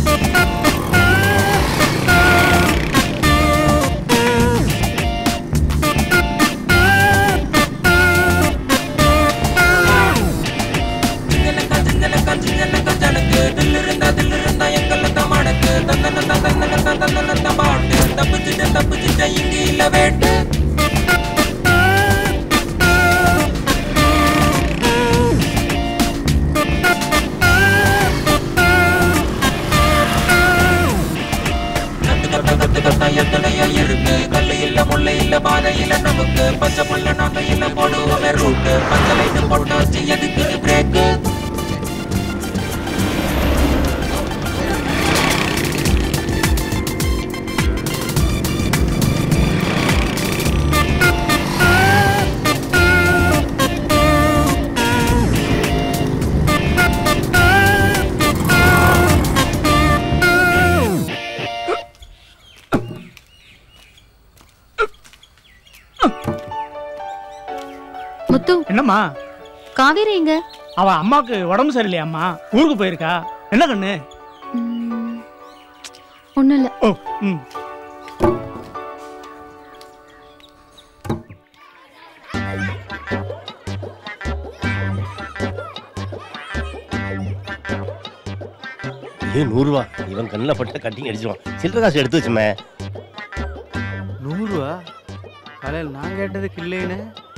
ஜிஞ்சலக்கா ஜிஞ்சலக்கா ஜிஞ்சலக்கா ஜனக்கு தில்லு இருந்தா தில்லு இருந்தா எங்களுக்கு மடக்கு தந்தனத்தா தந்தனத்தா தந்தனத்தா பாட்டு தப்பிச்சுட்டு தப்பிச்சுட்டு இங்க இல்ல வேட்டு கத்துக்கத்தா எத்தனையோ இருக்கு கல்லு இல்ல முள்ளு இல்ல பாதை இல்ல நமக்கு பச்சை புள்ள நாங்க இல்ல போடுவோமே ரூட்டு பச்சை லைட்டு போட்டாச்சு எதுக்கு பிரேக்கு முத்து என்னம்மா காவேரி எங்க அவ அம்மாக்கு உடம்பு சரியில்லையாம்மா ஊருக்கு போயிருக்கா என்ன கண்ணு ஒண்ணும் இல்ல ஓ ம் ஏன் நூறுரூவா இவன் கண்ணில் பட்ட கட்டிங் அடிச்சிருவான் சில்லற காசு எடுத்து வச்சுமே நூறுரூவா காலையில் நான் கேட்டதுக்கு இல்லைன்னு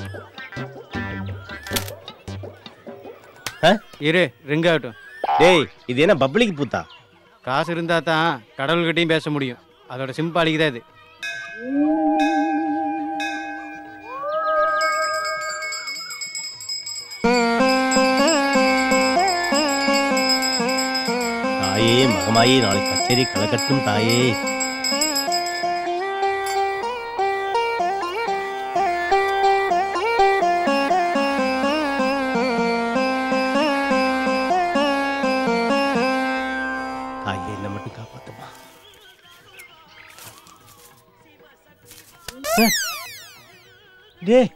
இரு ரிங் ஆகட்டும் டேய் இது என்ன பப்ளிக் பூத்தா காசு இருந்தா தான் கடவுள்கிட்டயும் பேச முடியும் அதோட சிம்பாலிக்கு தான் இது தாயே மகமாயே நாளை கச்சேரி கலக்கட்டும் தாயே தாயே என்ன மட்டும் காப்பாத்துமா டேய்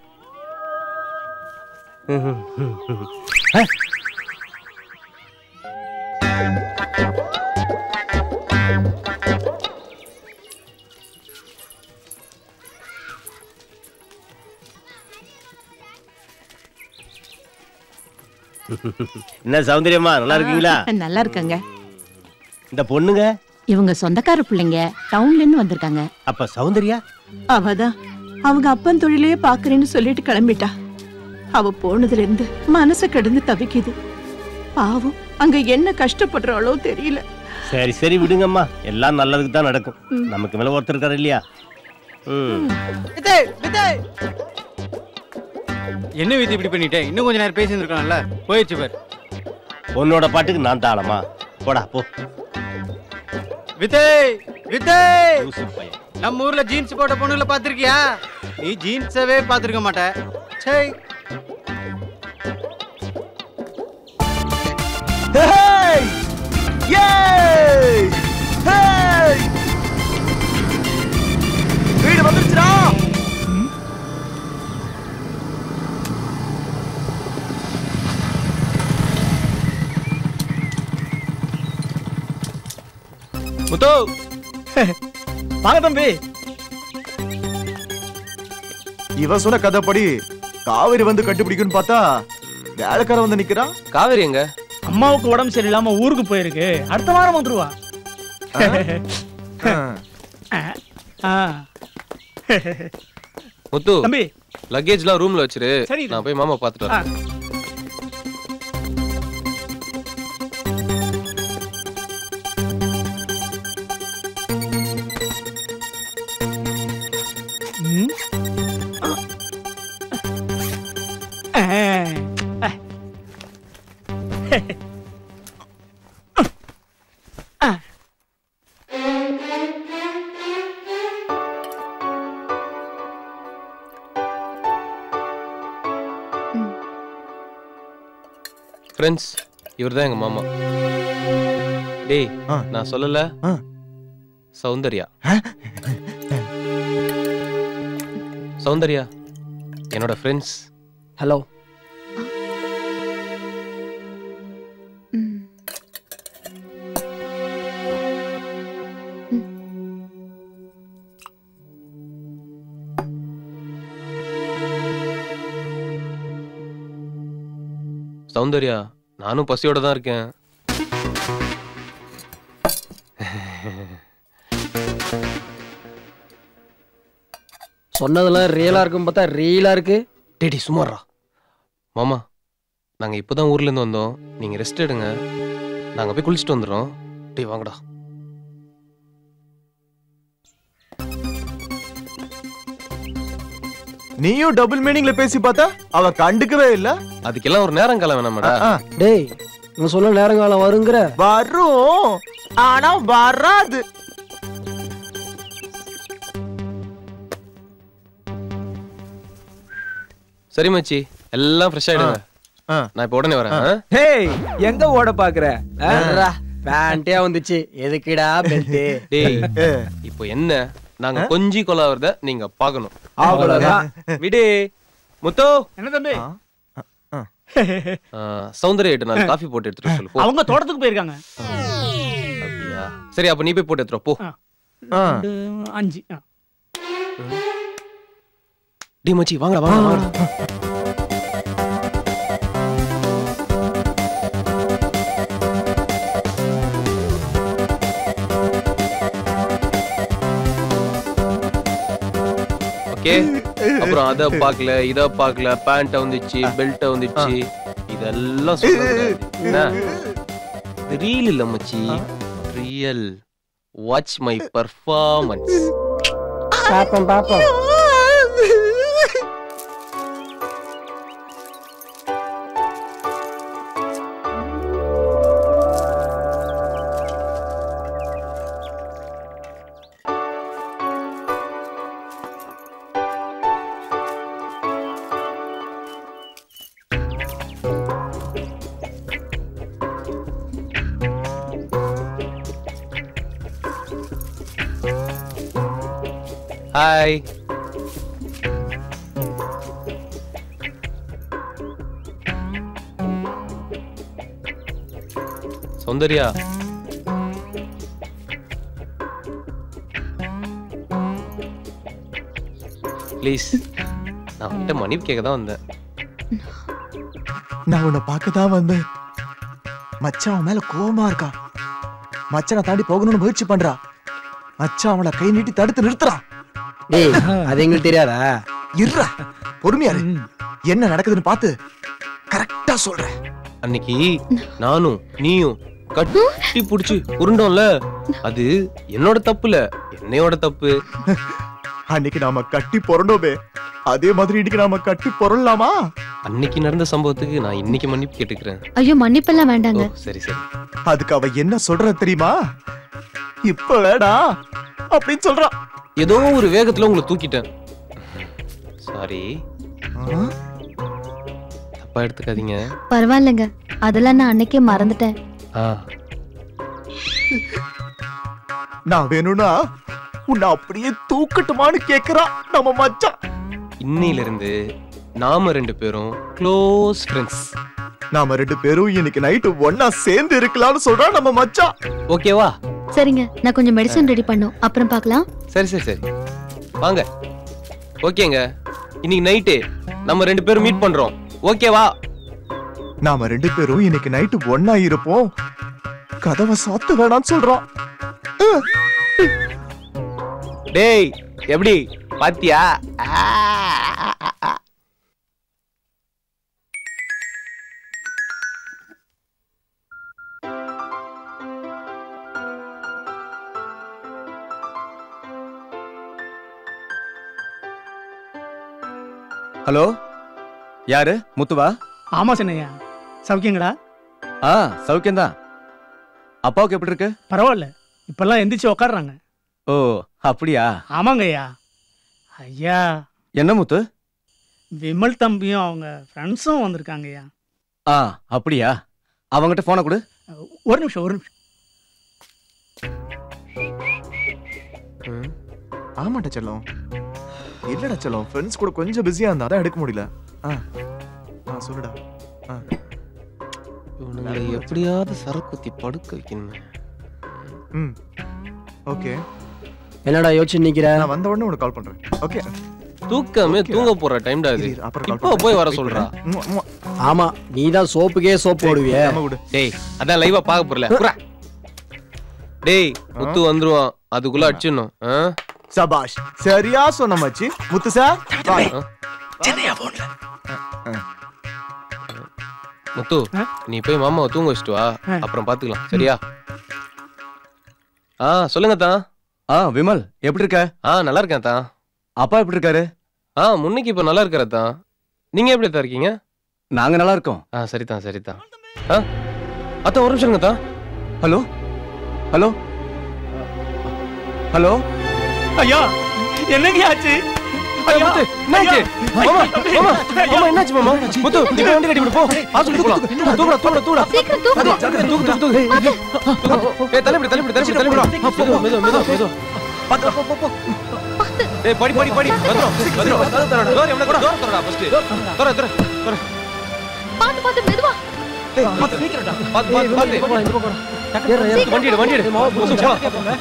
ஆ என்ன சௌந்தரியம்மா நல்லா இருக்கீங்களா நல்லா இருக்காங்க இந்த பொண்ணுங்க இவங்க சொந்தக்கார பிள்ளைங்க டவுன்ல இருந்து வந்திருக்காங்க அப்ப சௌந்தர்யா அவதான் அவங்க அப்பன் தொழிலையே பாக்குறேன்னு சொல்லிட்டு கிளம்பிட்டா அவ போனதுல இருந்து மனசு கிடந்து தவிக்குது பாவம் அங்க என்ன கஷ்டப்படுறாளோ தெரியல சரி சரி விடுங்கம்மா எல்லாம் நல்லதுக்கு தான் நடக்கும் நமக்கு மேல ஒருத்தர் இருக்காரு இல்லையா ம் விஜய் விஜய் என்ன விதி இப்படி பண்ணிட்டேன் இன்னும் கொஞ்ச நேரம் பேசியிருந்துருக்கலாம்ல போயிடுச்சு பார் உன்னோட பாட்டுக்கு நான் தாளமா போடா போ விஜய் விஜய் லூசு பையன். நம்ம ஊர்ல ஜீன்ஸ் போட்ட பொண்ணுல பாத்திருக்கியா நீ ஜீன்ஸவே பாத்திருக்க மாட்ட சை Hey! Yay! Hey! வீடு வந்துருச்சுடா முத்து வாங்க தம்பி இவன் சொன்ன கதைப்படி காவேரி வந்து கண்டுபிடிக்குன்னு பார்த்தா வேலைக்காரன் வந்து நிக்கிறான் காவேரி எங்க அம்மாவுக்கு உடம்பு சரியில்லாம ஊருக்கு போயிருக்கு அடுத்த வாரம் வந்துருவா ஆ. முத்து தம்பி லக்கேஜ்லாம் ரூம்ல வச்சிரு சரி. நான் போய் மாமா பார்த்துட்டு ஆ. வரேன் ம். ஆ. ஆ. ஆ. ஃப்ரெண்ட்ஸ் இவர் தான் எங்க மாமா டேய் நான் சொல்லல சௌந்தர்யா சௌந்தர்யா என்னோட ஃப்ரெண்ட்ஸ் ஹலோ சௌந்தர்யா நானும் பசியோட தான் இருக்கேன் சொன்னதெல்லாம் ரியலா இருக்கும் பார்த்தா ரியலா இருக்கு டேடி சுமாரா மாமா நாங்க இப்போதான் ஊர்ல இருந்து வந்தோம் நீங்க ரெஸ்ட் எடுங்க நாங்க போய் குளிச்சுட்டு வந்துடுறோம் டேய் வாங்கடா நீயும் டபுள் மீனிங்ல பேசி பார்த்தா அவ கண்டுக்கவே இல்ல அதுக்கெல்லாம் ஒரு நேரம் காலம் வேணாமாடா டேய் இவன் சொல்ல நேரங்காலம் வருங்கிற வரும் ஆனா வராது சரி மச்சி எல்லாம் ஃப்ரெஷ் ஆயிடுங்க நான் இப்போ உடனே வரேன் ஆ? ஹேய் எங்க ஓட பாக்குற ஆ? பேண்டே வந்துச்சு எதுக்குடா பெல்ட் டேய் இப்போ என்ன நாங்க கொஞ்சி கொலாவறத நீங்க பார்க்கணும் அவ்வளவுதான். விடு முத்து என்ன தம்பி ஆ, சௌந்தர்யா கிட்ட நான் காஃபி போட்டு எடுத்துட்டு வர சொல்லு போ. அவங்க தோட்டத்துக்கு போயிருக்காங்க அப்படியா? சரி அப்ப நீ போய் போட்டு எடுத்துரு போ ரெண்டு, அஞ்சு ஆ. டி மச்சி வாங்கடா வாங்க வாங்கடா ஓகே அப்புறம் அத பார்க்கல இத பார்க்கல பேண்ட் வந்துச்சு பெல்ட் வந்துச்சு இதெல்லாம் சொல்லக்கூடாது என்ன ரீல் இல்ல மச்சி ரியல் வாட்ச் மை பர்ஃபார்மன்ஸ் பாப்போம் பாப்போம் ஹாய் சௌந்தர்யா ப்ளீஸ் நான் உன்கிட்ட மன்னிப்பு கேட்க தான் வந்தேன் நான் உன்னை பார்க்க தான் வந்தேன் மச்சான் அவன் மேல கோவமா இருக்கா மச்சானை தாண்டி போகணும்னு முயற்சி பண்றா மச்சான் அவளை கை நீட்டி தடுத்து நிறுத்துறான் டேய் அது எங்களுக்கு தெரியாதா இருடா பொறுமையா இரு என்ன நடக்குதுன்னு பார்த்து கரெக்டா சொல்றேன் அன்னைக்கு நானும் நீயும் கட்டி புடிச்சு உருண்டோம்ல அது என்னோட தப்பு இல்ல என்னையோட தப்பு அன்னைக்கு நாம கட்டி புரண்டோமே அதே மாதிரி இன்னைக்கு நாம கட்டி புரளலாமா அன்னைக்கு நடந்த சம்பவத்துக்கு நான் இன்னைக்கு மன்னிப்பு கேட்டுக்கிறேன் ஐயோ மன்னிப்பெல்லாம் வேண்டாங்க ஓ சரி சரி அதுக்கு அவ என்ன சொல்ற தெரியுமா இப்ப வேடா அப்படின்னு சொல்றா ஏதோ ஒரு வேகத்துல உங்களை தூக்கிட்டேன் சாரி தப்பா எடுத்துக்காதீங்க பரவாயில்லைங்க அதெல்லாம் நான் அன்னைக்கே மறந்துட்டேன் ஆ நான் வேணும்னா உன்னை அப்படியே தூக்கட்டுமான்னு கேக்குறா நம்ம மச்சான் இன்னையில இருந்து நாம ரெண்டு பேரும் க்ளோஸ் ஃப்ரெண்ட்ஸ் நாம ரெண்டு பேரும் இன்னைக்கு நைட்டு ஒன்னா சேர்ந்து இருக்கலாம்னு சொல்றா நம்ம மச்சான் ஓகேவா சரிங்க நான் கொஞ்சம் மெடிசன் ரெடி பண்ணும் அப்புறம் பார்க்கலாம் சரி சரி சரி வாங்க ஓகேங்க இன்னைக்கு நைட்டு நம்ம ரெண்டு பேரும் மீட் பண்றோம் ஓகேவா நாம ரெண்டு பேரும் இன்னைக்கு நைட்டு ஒன்னா இருப்போம் கதவை சாத்த வேணாம்னு சொல்றான் டேய் எப்படி பாத்தியா ஹலோ யாரு முத்துவா ஆமா சின்னையா சௌக்கியங்களா ஆ சௌக்கியம்தான் அப்பாவுக்கு எப்படி இருக்கு பரவாயில்ல இப்பெல்லாம் எந்திரிச்சு உக்காடுறாங்க ஓ அப்படியா ஆமாங்க ஐயா ஐயா என்ன முத்து விமல் தம்பியும் அவங்க ஃப்ரெண்ட்ஸும் வந்திருக்காங்க ஐயா ஆ அப்படியா அவங்ககிட்ட போனை கொடு ஒரு நிமிஷம் ஒரு நிமிஷம் ஆமாட்டா செல்லம் இல்லடா செல்லம் ஃப்ரெண்ட்ஸ் கூட கொஞ்சம் பிஸியா இருந்தா அதான் எடுக்க முடியல ஆ ஆ சொல்லுடா ஆ இவனுங்களை எப்படியாவது சரக்குத்தி படுக்க வைக்கணும் ம் ஓகே என்னடா யோசிச்சு நிக்கிற நான் வந்த உடனே உனக்கு கால் பண்றேன் ஓகே தூக்கமே தூங்க போற டைம்டா இது இப்போ போய் வர சொல்றா ஆமா நீ தான் சோப்புக்கே சோப்பு போடுவியே டேய் அதான் லைவா பார்க்க போறல புறா டேய் முத்து வந்துருவான் அதுக்குள்ள அடிச்சிடணும் ஆ? சபாஷ் சரியா சொன்ன மச்சி முத்து சார் பாய் சென்னையா போன்ல முத்து நீ போய் மாமாவை தூங்க வச்சுட்டு வா அப்புறம் பாத்துக்கலாம் சரியா ஆ சொல்லுங்க தான் ஆ விமல் எப்படி இருக்க ஆ நல்லா இருக்கேன் தான் அப்பா எப்படி இருக்காரு ஆ முன்னைக்கு இப்ப நல்லா இருக்கிற தான் நீங்க எப்படி தான் இருக்கீங்க நாங்க நல்லா இருக்கோம் ஆ சரிதான் சரிதான் ஆ அத்தான் ஒரு நிமிஷம் இருங்க தான் ஹலோ ஹலோ ஹலோ ஐயா என்னங்க ஆச்சு ஐயா, முத்து, என்னாச்சு? மாமா, மாமா, மாமா, என்னாச்சு மாமா? முத்து, நீ போய் வண்டி கட்டி விடு, போ. ஹாஸ்பிட்டல் போலாம். தூக்குடா, தூக்குடா, தூக்குடா. சீக்கிரம் தூக்கு. ஜாக்கிரதை, தூக்கு, தூக்கு, தூக்கு. தூக்கு. ஏய், தள்ளிவிடு, தள்ளிவிடு, தள்ளிவிடு, தள்ளிவிடு. மெதுவா, மெதுவா, மெதுவா, மெதுவா. பாத்து, போ, போ, போ. ஏய், படி, படி, படி. வந்துரும், வந்துரும். கதவு திறடா. டோர் எவ்வளவு கூட? டோர் திறடா, first. திற, திற, திற. பாத்து பாத்து மெதுவா ஏய், பாத்து, சீக்கிரம்டா. பாத்து, பாத்து, பாத்து. டக்குனு வண்டி எடு, வண்டி எடு. முத்து, போ.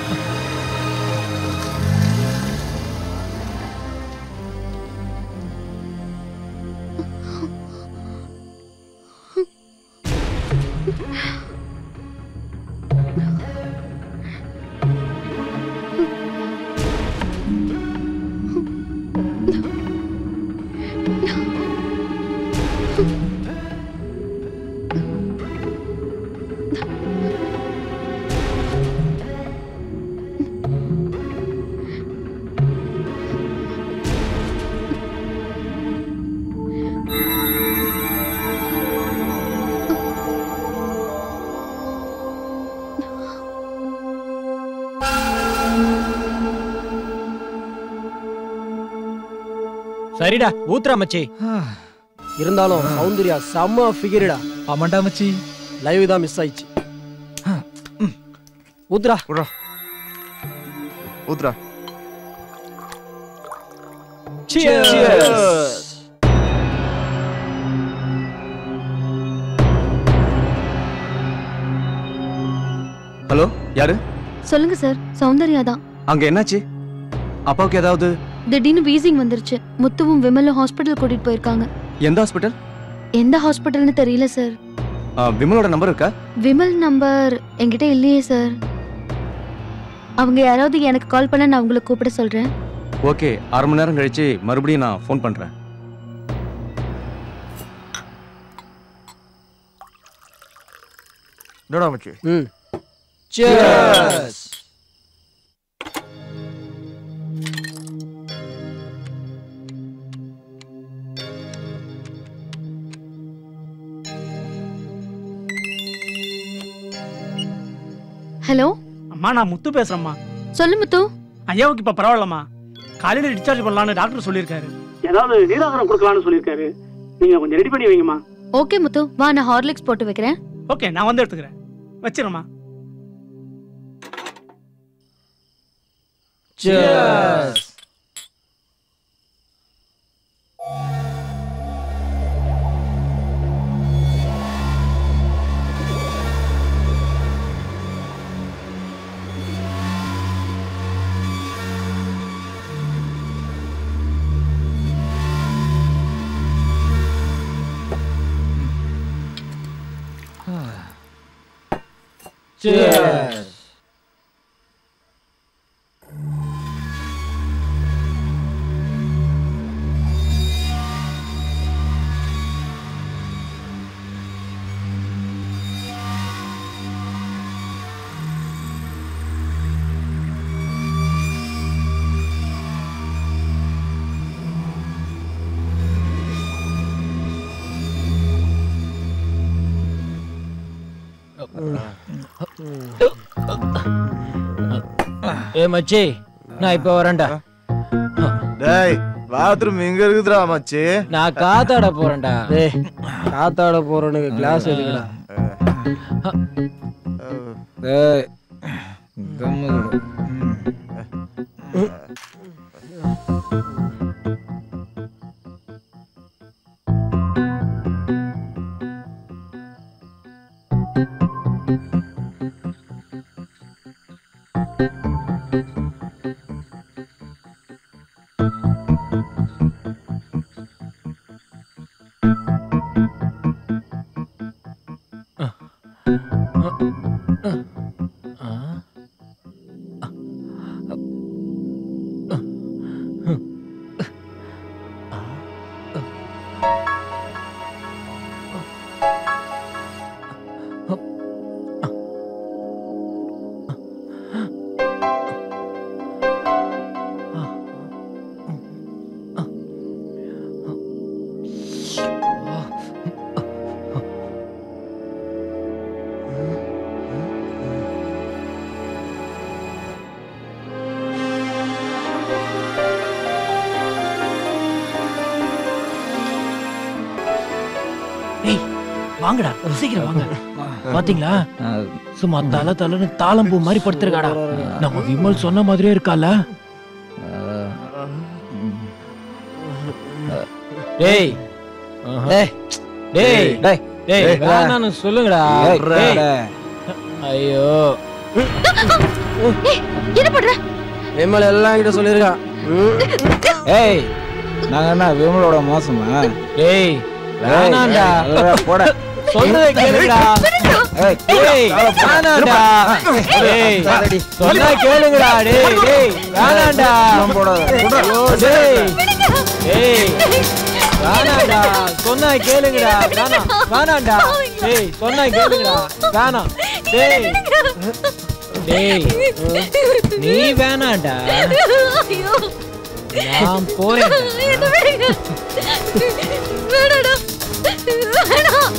சரிடா ஊத்துறா மச்சி இருந்தாலும் சௌந்தர்யா செம்ம ஃபிகர்டா ஆமாண்டா மச்சி லைவ் தான் மிஸ் ஆயிடுச்சு ஊத்துறா ஊத்துறா ஊத்துறா Cheers. ஹலோ யாரு சொல்லுங்க சார் சௌந்தர்யா தான் அங்க என்னாச்சு அப்பாவுக்கு ஏதாவது திடீர்னு வீசிங் வந்துருச்சு முத்துவும் விமலும் ஹாஸ்பிட்டல் கூட்டிட்டு போயிருக்காங்க எந்த ஹாஸ்பிட்டல் எந்த ஹாஸ்பிட்டல்னு தெரியல சார் விமலோட நம்பர் இருக்கா விமல் நம்பர் என்கிட்ட இல்லையே சார் அவங்க யாராவது எனக்கு கால் பண்ண நான் உங்களை கூப்பிட சொல்றேன் ஓகே அரை மணி நேரம் கழிச்சு மறுபடியும் நான் ஃபோன் பண்றேன் என்னடா மச்சி ம் Cheers. அம்மா நான் முத்து பேசுறேம்மா சொல்லு முத்து ஐயாவுக்கு இப்ப பரவாயில்லம்மா காலையில டிஸ்சார்ஜ் பண்ணலாம்னு டாக்டர் சொல்லியிருக்காரு ஏதாவது நீராகாரம் கொடுக்கலாம்னு சொல்லியிருக்காரு நீங்க கொஞ்சம் ரெடி பண்ணி வைங்கம்மா ஓகே முத்து வா நான் ஹார்லிக்ஸ் போட்டு வைக்கிறேன் ஓகே நான் வந்து எடுத்துக்கிறேன் வச்சிருமா ஏ மச்சி நான் இப்ப வரேன்டா டேய் பாத்ரூம் எங்க இருக்குதுடா மச்சி நான் காத்தாட போறேன்டா டேய் காத்தாட போறவனுக்கு கிளாஸ் எதுக்குடா டேய் கம்மு ஏய் வாங்கடா சீக்கிரம் வாங்க பாத்தீங்களா சும்மா தல தலன்னு தாளம் பூ மாதிரி படுத்திருக்காடா நம்ம விமல் சொன்ன மாதிரியே இருக்கால டேய் டேய். டேய் டேய். டேய் டேய். வேணான்னு சொல்லுங்கடா ஏய், டேய். டேய். ஐயோ ஏய், என்ன பண்ற விமல் எல்லாம் கிட்ட சொல்லியிருக்கான் ஏய் நாங்க என்ன விமலோட மோசமா டேய் வேணாம்டா ஏய், போட சொல்றதை கேளுடா ஏய், டேய் வேணாம்டா டேய் சொன்னா கேளுங்கடா டேய் டேய் வேணாம்டா ஐயோ, டேய் டேய் வேணாம்டா சொன்னா கேளுங்கடா வேணாம் வேணாம்டா டேய் சொன்னா கேளுங்கடா வேணாம் டேய் டேய் நீ வேணாம்டா ஐயோ நான் போறேன் என்ன விடுங்க வேணாடா வேணாம்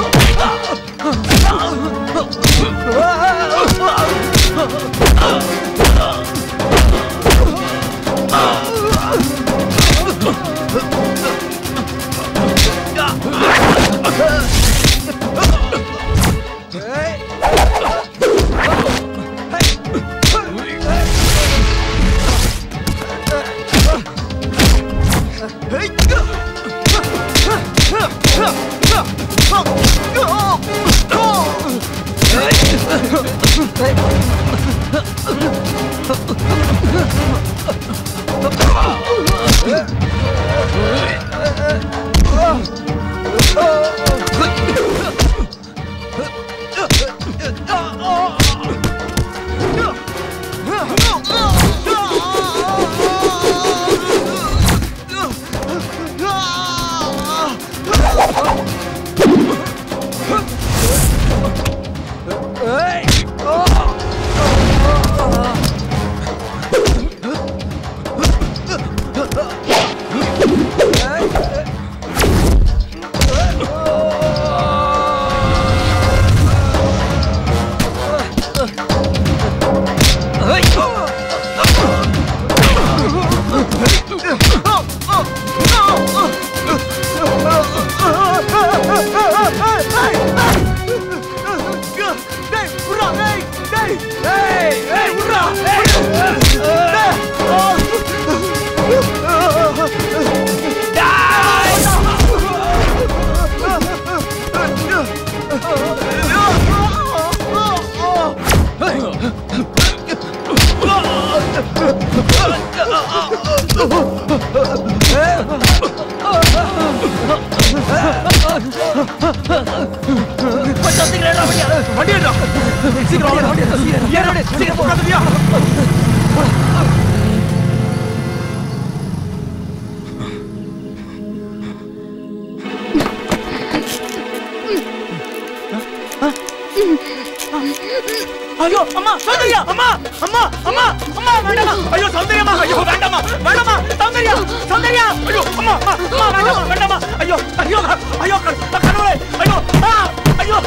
ஐயோ அம்மா சௌந்தர்யா அம்மா அம்மா அம்மா அம்மா வேண்டாமா ஐயோ சௌந்தர்யமா ஐயோ வேண்டாமா வேண்டாமா சௌந்தர்யா சௌந்தர்யா ஐயோ அம்மா அம்மா அம்மா வேண்டாமா வேண்டாமா ஐயோ ஐயோ ஐயோ கண்- கடவுளே ஐயோ ஆ, ஐயோ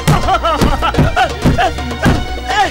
ஏய்,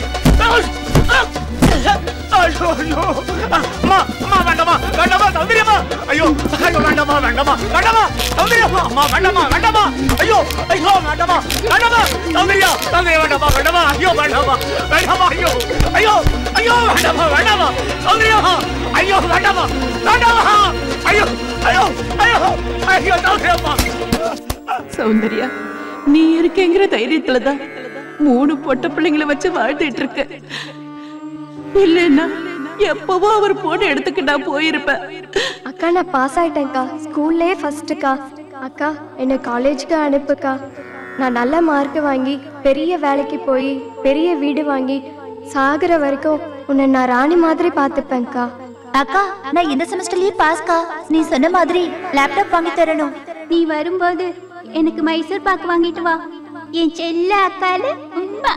ஐயோ ஐயோ அம்மா அம்மா வேண்டாமா வேண்டாமா சௌந்தர்யமா ஐயோ ஐயோ வேண்டாமா வேண்டாமா வேண்டாமா சௌந்தர்யமா அம்மா வேண்டாமா வேண்டாமா ஐயோ ஐயோ வேண்டாமா வேண்டாமா சௌந்தர்யா சௌந்தர்யா வேண்டாமா வேண்டாமா ஐயோ வேண்டாமா வேண்டாமா ஐயோ ஐயோ ஐயோ வேண்டாமா வேண்டாமா சௌந்தர்யா ஐயோ வேண்டாமா வேண்டாமா ஐயோ ஐயோ ஐயோ ஐயோ சௌந்தர்யம்மா சௌந்தர்யா நீ இருக்கேங்கிற தைரியத்துல தான் மூணு பொட்ட பிள்ளைங்களை வச்சு வாழ்ந்துட்டு இருக்க இல்லைன்னா எப்பவோ அவர் போன இடத்துக்கு நான் போயிருப்பேன் அக்கா நான் பாஸ் ஆயிட்டேன்க்கா ஸ்கூல்லே ஃபர்ஸ்ட்டுக்கா அக்கா என்னை காலேஜுக்கு அனுப்புக்கா நான் நல்ல மார்க் வாங்கி பெரிய வேலைக்கு போய் பெரிய வீடு வாங்கி சாகுற வரைக்கும் உன்னை நான் ராணி மாதிரி பார்த்துப்பேன்க்கா அக்கா நான் இந்த செமஸ்டர்லயே பாஸ்கா நீ சொன்ன மாதிரி லேப்டாப் வாங்கி தரணும் நீ வரும்போது எனக்கு மைசூர் பாக்கு வாங்கிட்டு வா என் செல்ல அக்கால உண்மை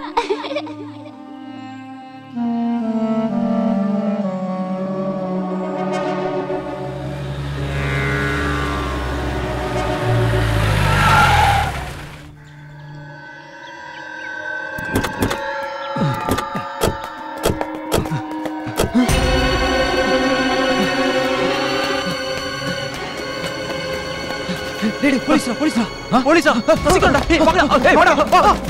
டேய் டேய், போலீஸ்டா போலீஸ்டா போலீஸா சீக்கிரம்டா ஏய் வாங்கடா ஏய் வாடா வா வா.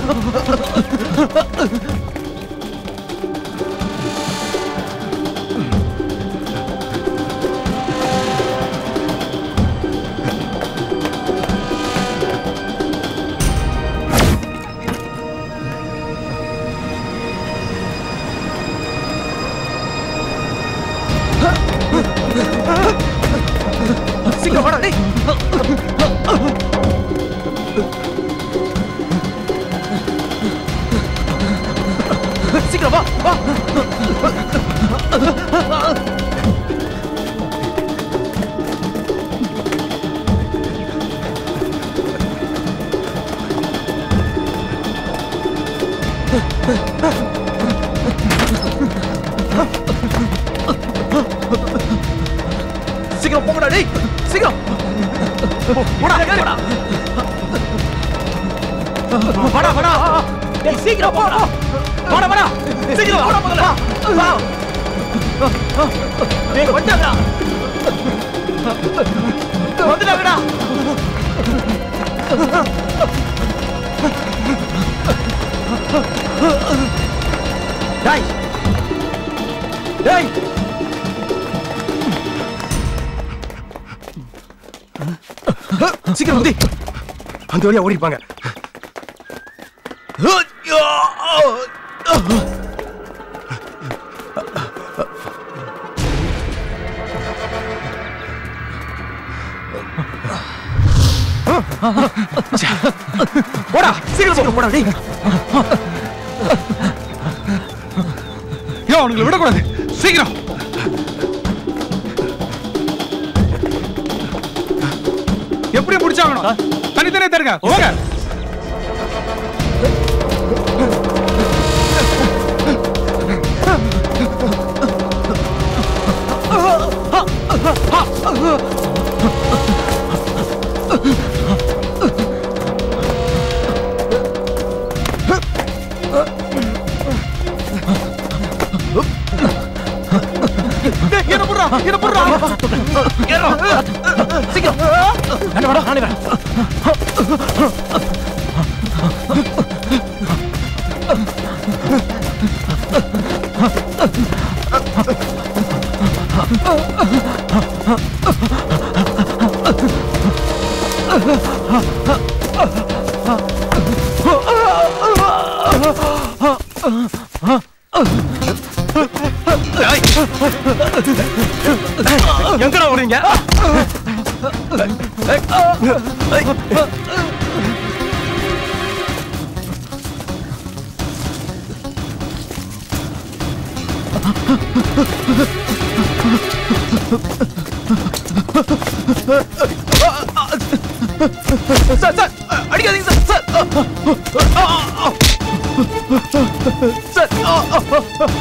சீக்கிரம் வாடா டேய் சீக்கிரம் வா வா சீக்கிரம் போங்கடா டேய் சீக்கிரம் போ- போடா போடா வாடா வாடா டேய் சீக்கிரம் போடா வாடா வாடா சீக்கிரம் வாடா முதல்ல வா டேய் வந்துடா வந்துடா டேய் டேய் சீக்கிரம் புதி அந்த வழியா ஓடி இருப்பாங்க போடா சீக்கிரம் போடா டேய் யோ அவனுங்களை விடக்கூடாது சீக்கிரம் எப்படி பிடிச்சாகணும் தனித்தனியா தருங்க போங்க டேய் என்ன புடுறா என்ன புடுறா ஏறா சீக்கிரம் நானே வாடா நானே வரேன் எங்கடா ஓடுறீங்க சார் சார் அடிக்காதீங்க சார் சார் சார்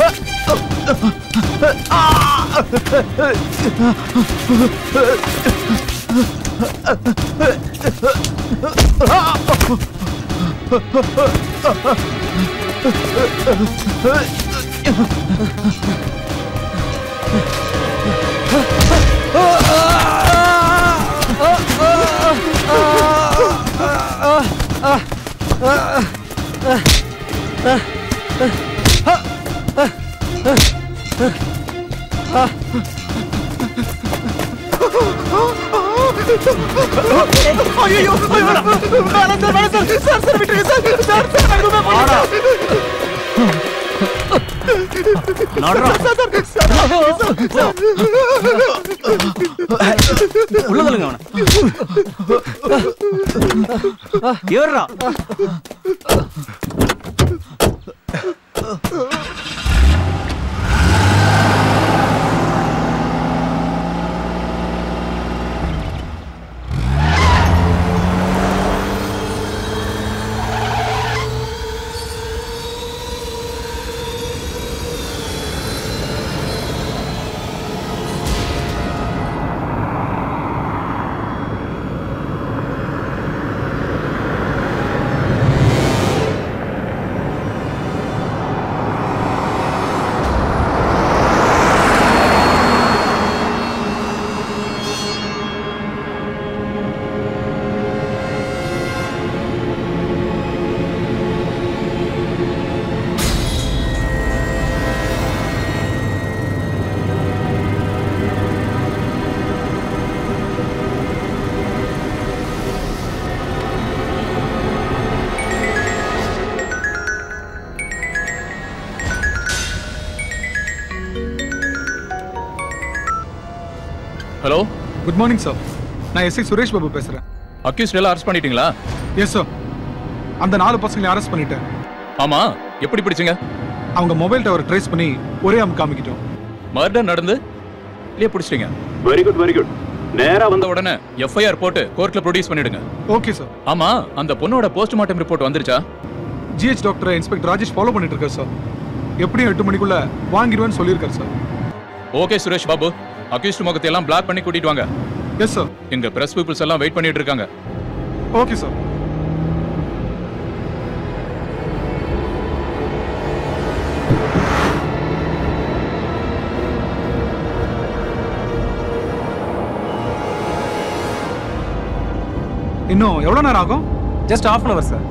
ஐயோ வேணாம் வேணாம் சார் வேணாம் சார் சார் சார் விட்டுருங்க சார் சார் சார் நான் எதுவுமே பண்ணல உள்ள தள்ளுங்க அவனை ஏறா ஹலோ குட் மார்னிங் சார் நான் எஸ்ஐ சுரேஷ் பாபு பேசுறேன் அக்யூஸ்ட் எல்லாம் அரெஸ்ட் பண்ணிட்டீங்களா எஸ் சார் அந்த நாலு பசங்களை அரெஸ்ட் பண்ணிட்டேன் ஆமா எப்படி பிடிச்சீங்க அவங்க மொபைல் டவர் ட்ரேஸ் பண்ணி ஒரே அம் காமிக்கிட்டோம் மர்டர் நடந்து இல்லையே பிடிச்சிட்டீங்க வெரி குட் வெரி குட் நேரா வந்த உடனே எஃப்ஐஆர் போட்டு கோர்ட்ல ப்ரொடியூஸ் பண்ணிடுங்க ஓகே சார் ஆமா அந்த பொண்ணோட போஸ்ட்மார்ட்டம் ரிப்போர்ட் வந்துருச்சா ஜிஹெச் டாக்டரை இன்ஸ்பெக்டர் ராஜேஷ் ஃபாலோ பண்ணிட்டு இருக்காரு சார் எப்படியும் எட்டு மணிக்குள்ள வாங்கிடுவேன்னு சொல்லியிருக்காரு sir okay Suresh Babu accused முகத்தை எல்லாம் பிளாக் பண்ணி கூட்டிட்டு வாங்க எஸ் சார் எங்க பிரஸ் பீப்புள்ஸ் எல்லாம் வெயிட் பண்ணிட்டு இருக்காங்க ஓகே சார் இன்னும் எவ்வளவு நேரம் ஆகும் just half an hour sir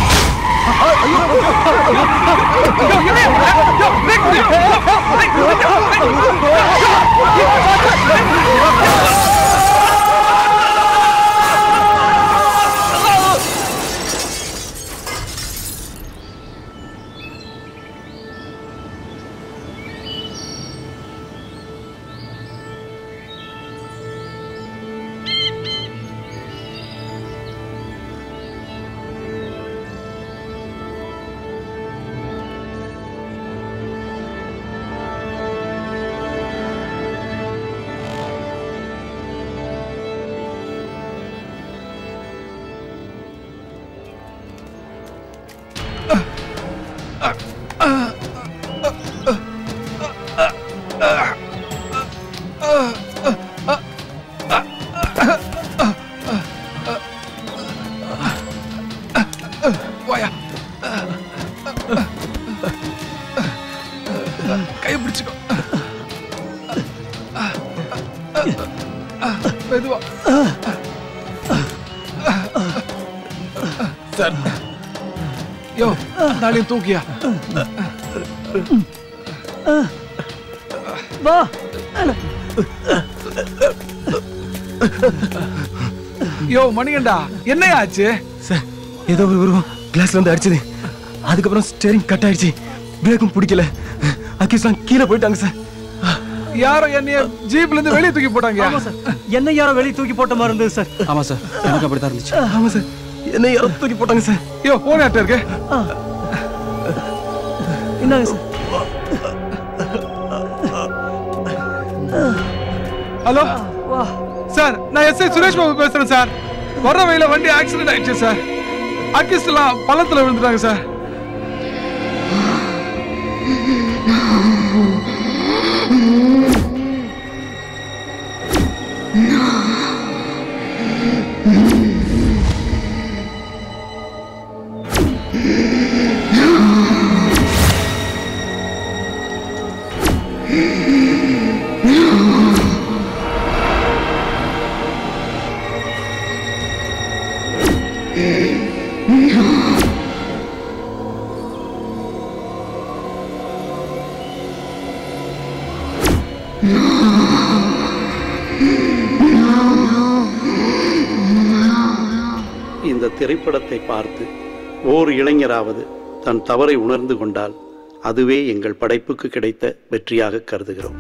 வாயா கை பிடிச்சுக்கோ மெதுவா சார் யோ நாளையும் தூக்கியா வா யோ மணிகண்டா என்னையா ஆச்சு சார் ஏதோ ஒரு உருவம் கிளாஸ்ல வந்து அடிச்சது அதுக்கப்புறம் ஸ்டேரிங் கட் ஆயிடுச்சு பிரேக்கும் பிடிக்கல அக்கீஸ்லாம் கீழே போயிட்டாங்க சார் யாரோ என்னைய ஜீப்ல இருந்து வெளியே தூக்கி போட்டாங்க ஆமா சார். என்ன யாரோ வெளியே தூக்கி போட்ட மாதிரி இருந்தது சார் ஆமா சார் எனக்கு அப்படித்தான் இருந்துச்சு ஆமா சார் என்ன யாரோ தூக்கி போட்டாங்க சார் யோ போன் யார்ட்ட இருக்கு என்னங்க சார் ஹலோ சார் நான் எஸ்ஐ சுரேஷ் பாபு பேசுறேன் சார் வர்ற வழியில வண்டி ஆக்சிடென்ட் ஆயிடுச்சு சார் அக்கிஸ்ட்லாம் பள்ளத்துல விழுந்துட்டாங்க சார் இந்த திரைப்படத்தை பார்த்து ஓர் இளைஞராவது தன் தவறை உணர்ந்து கொண்டால் அதுவே எங்கள் படைப்புக்கு கிடைத்த வெற்றியாக கருதுகிறோம்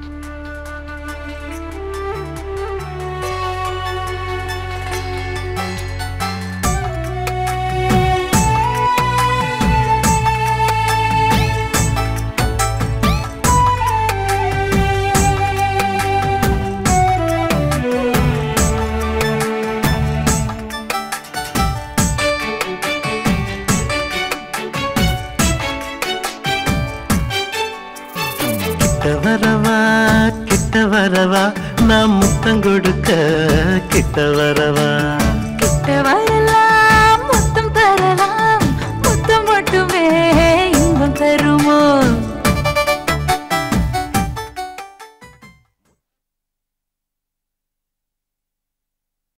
கிட்ட வரவா கிட்ட வரவா நான் முத்தம் கொடுக்க கிட்ட வரவா கிட்ட வர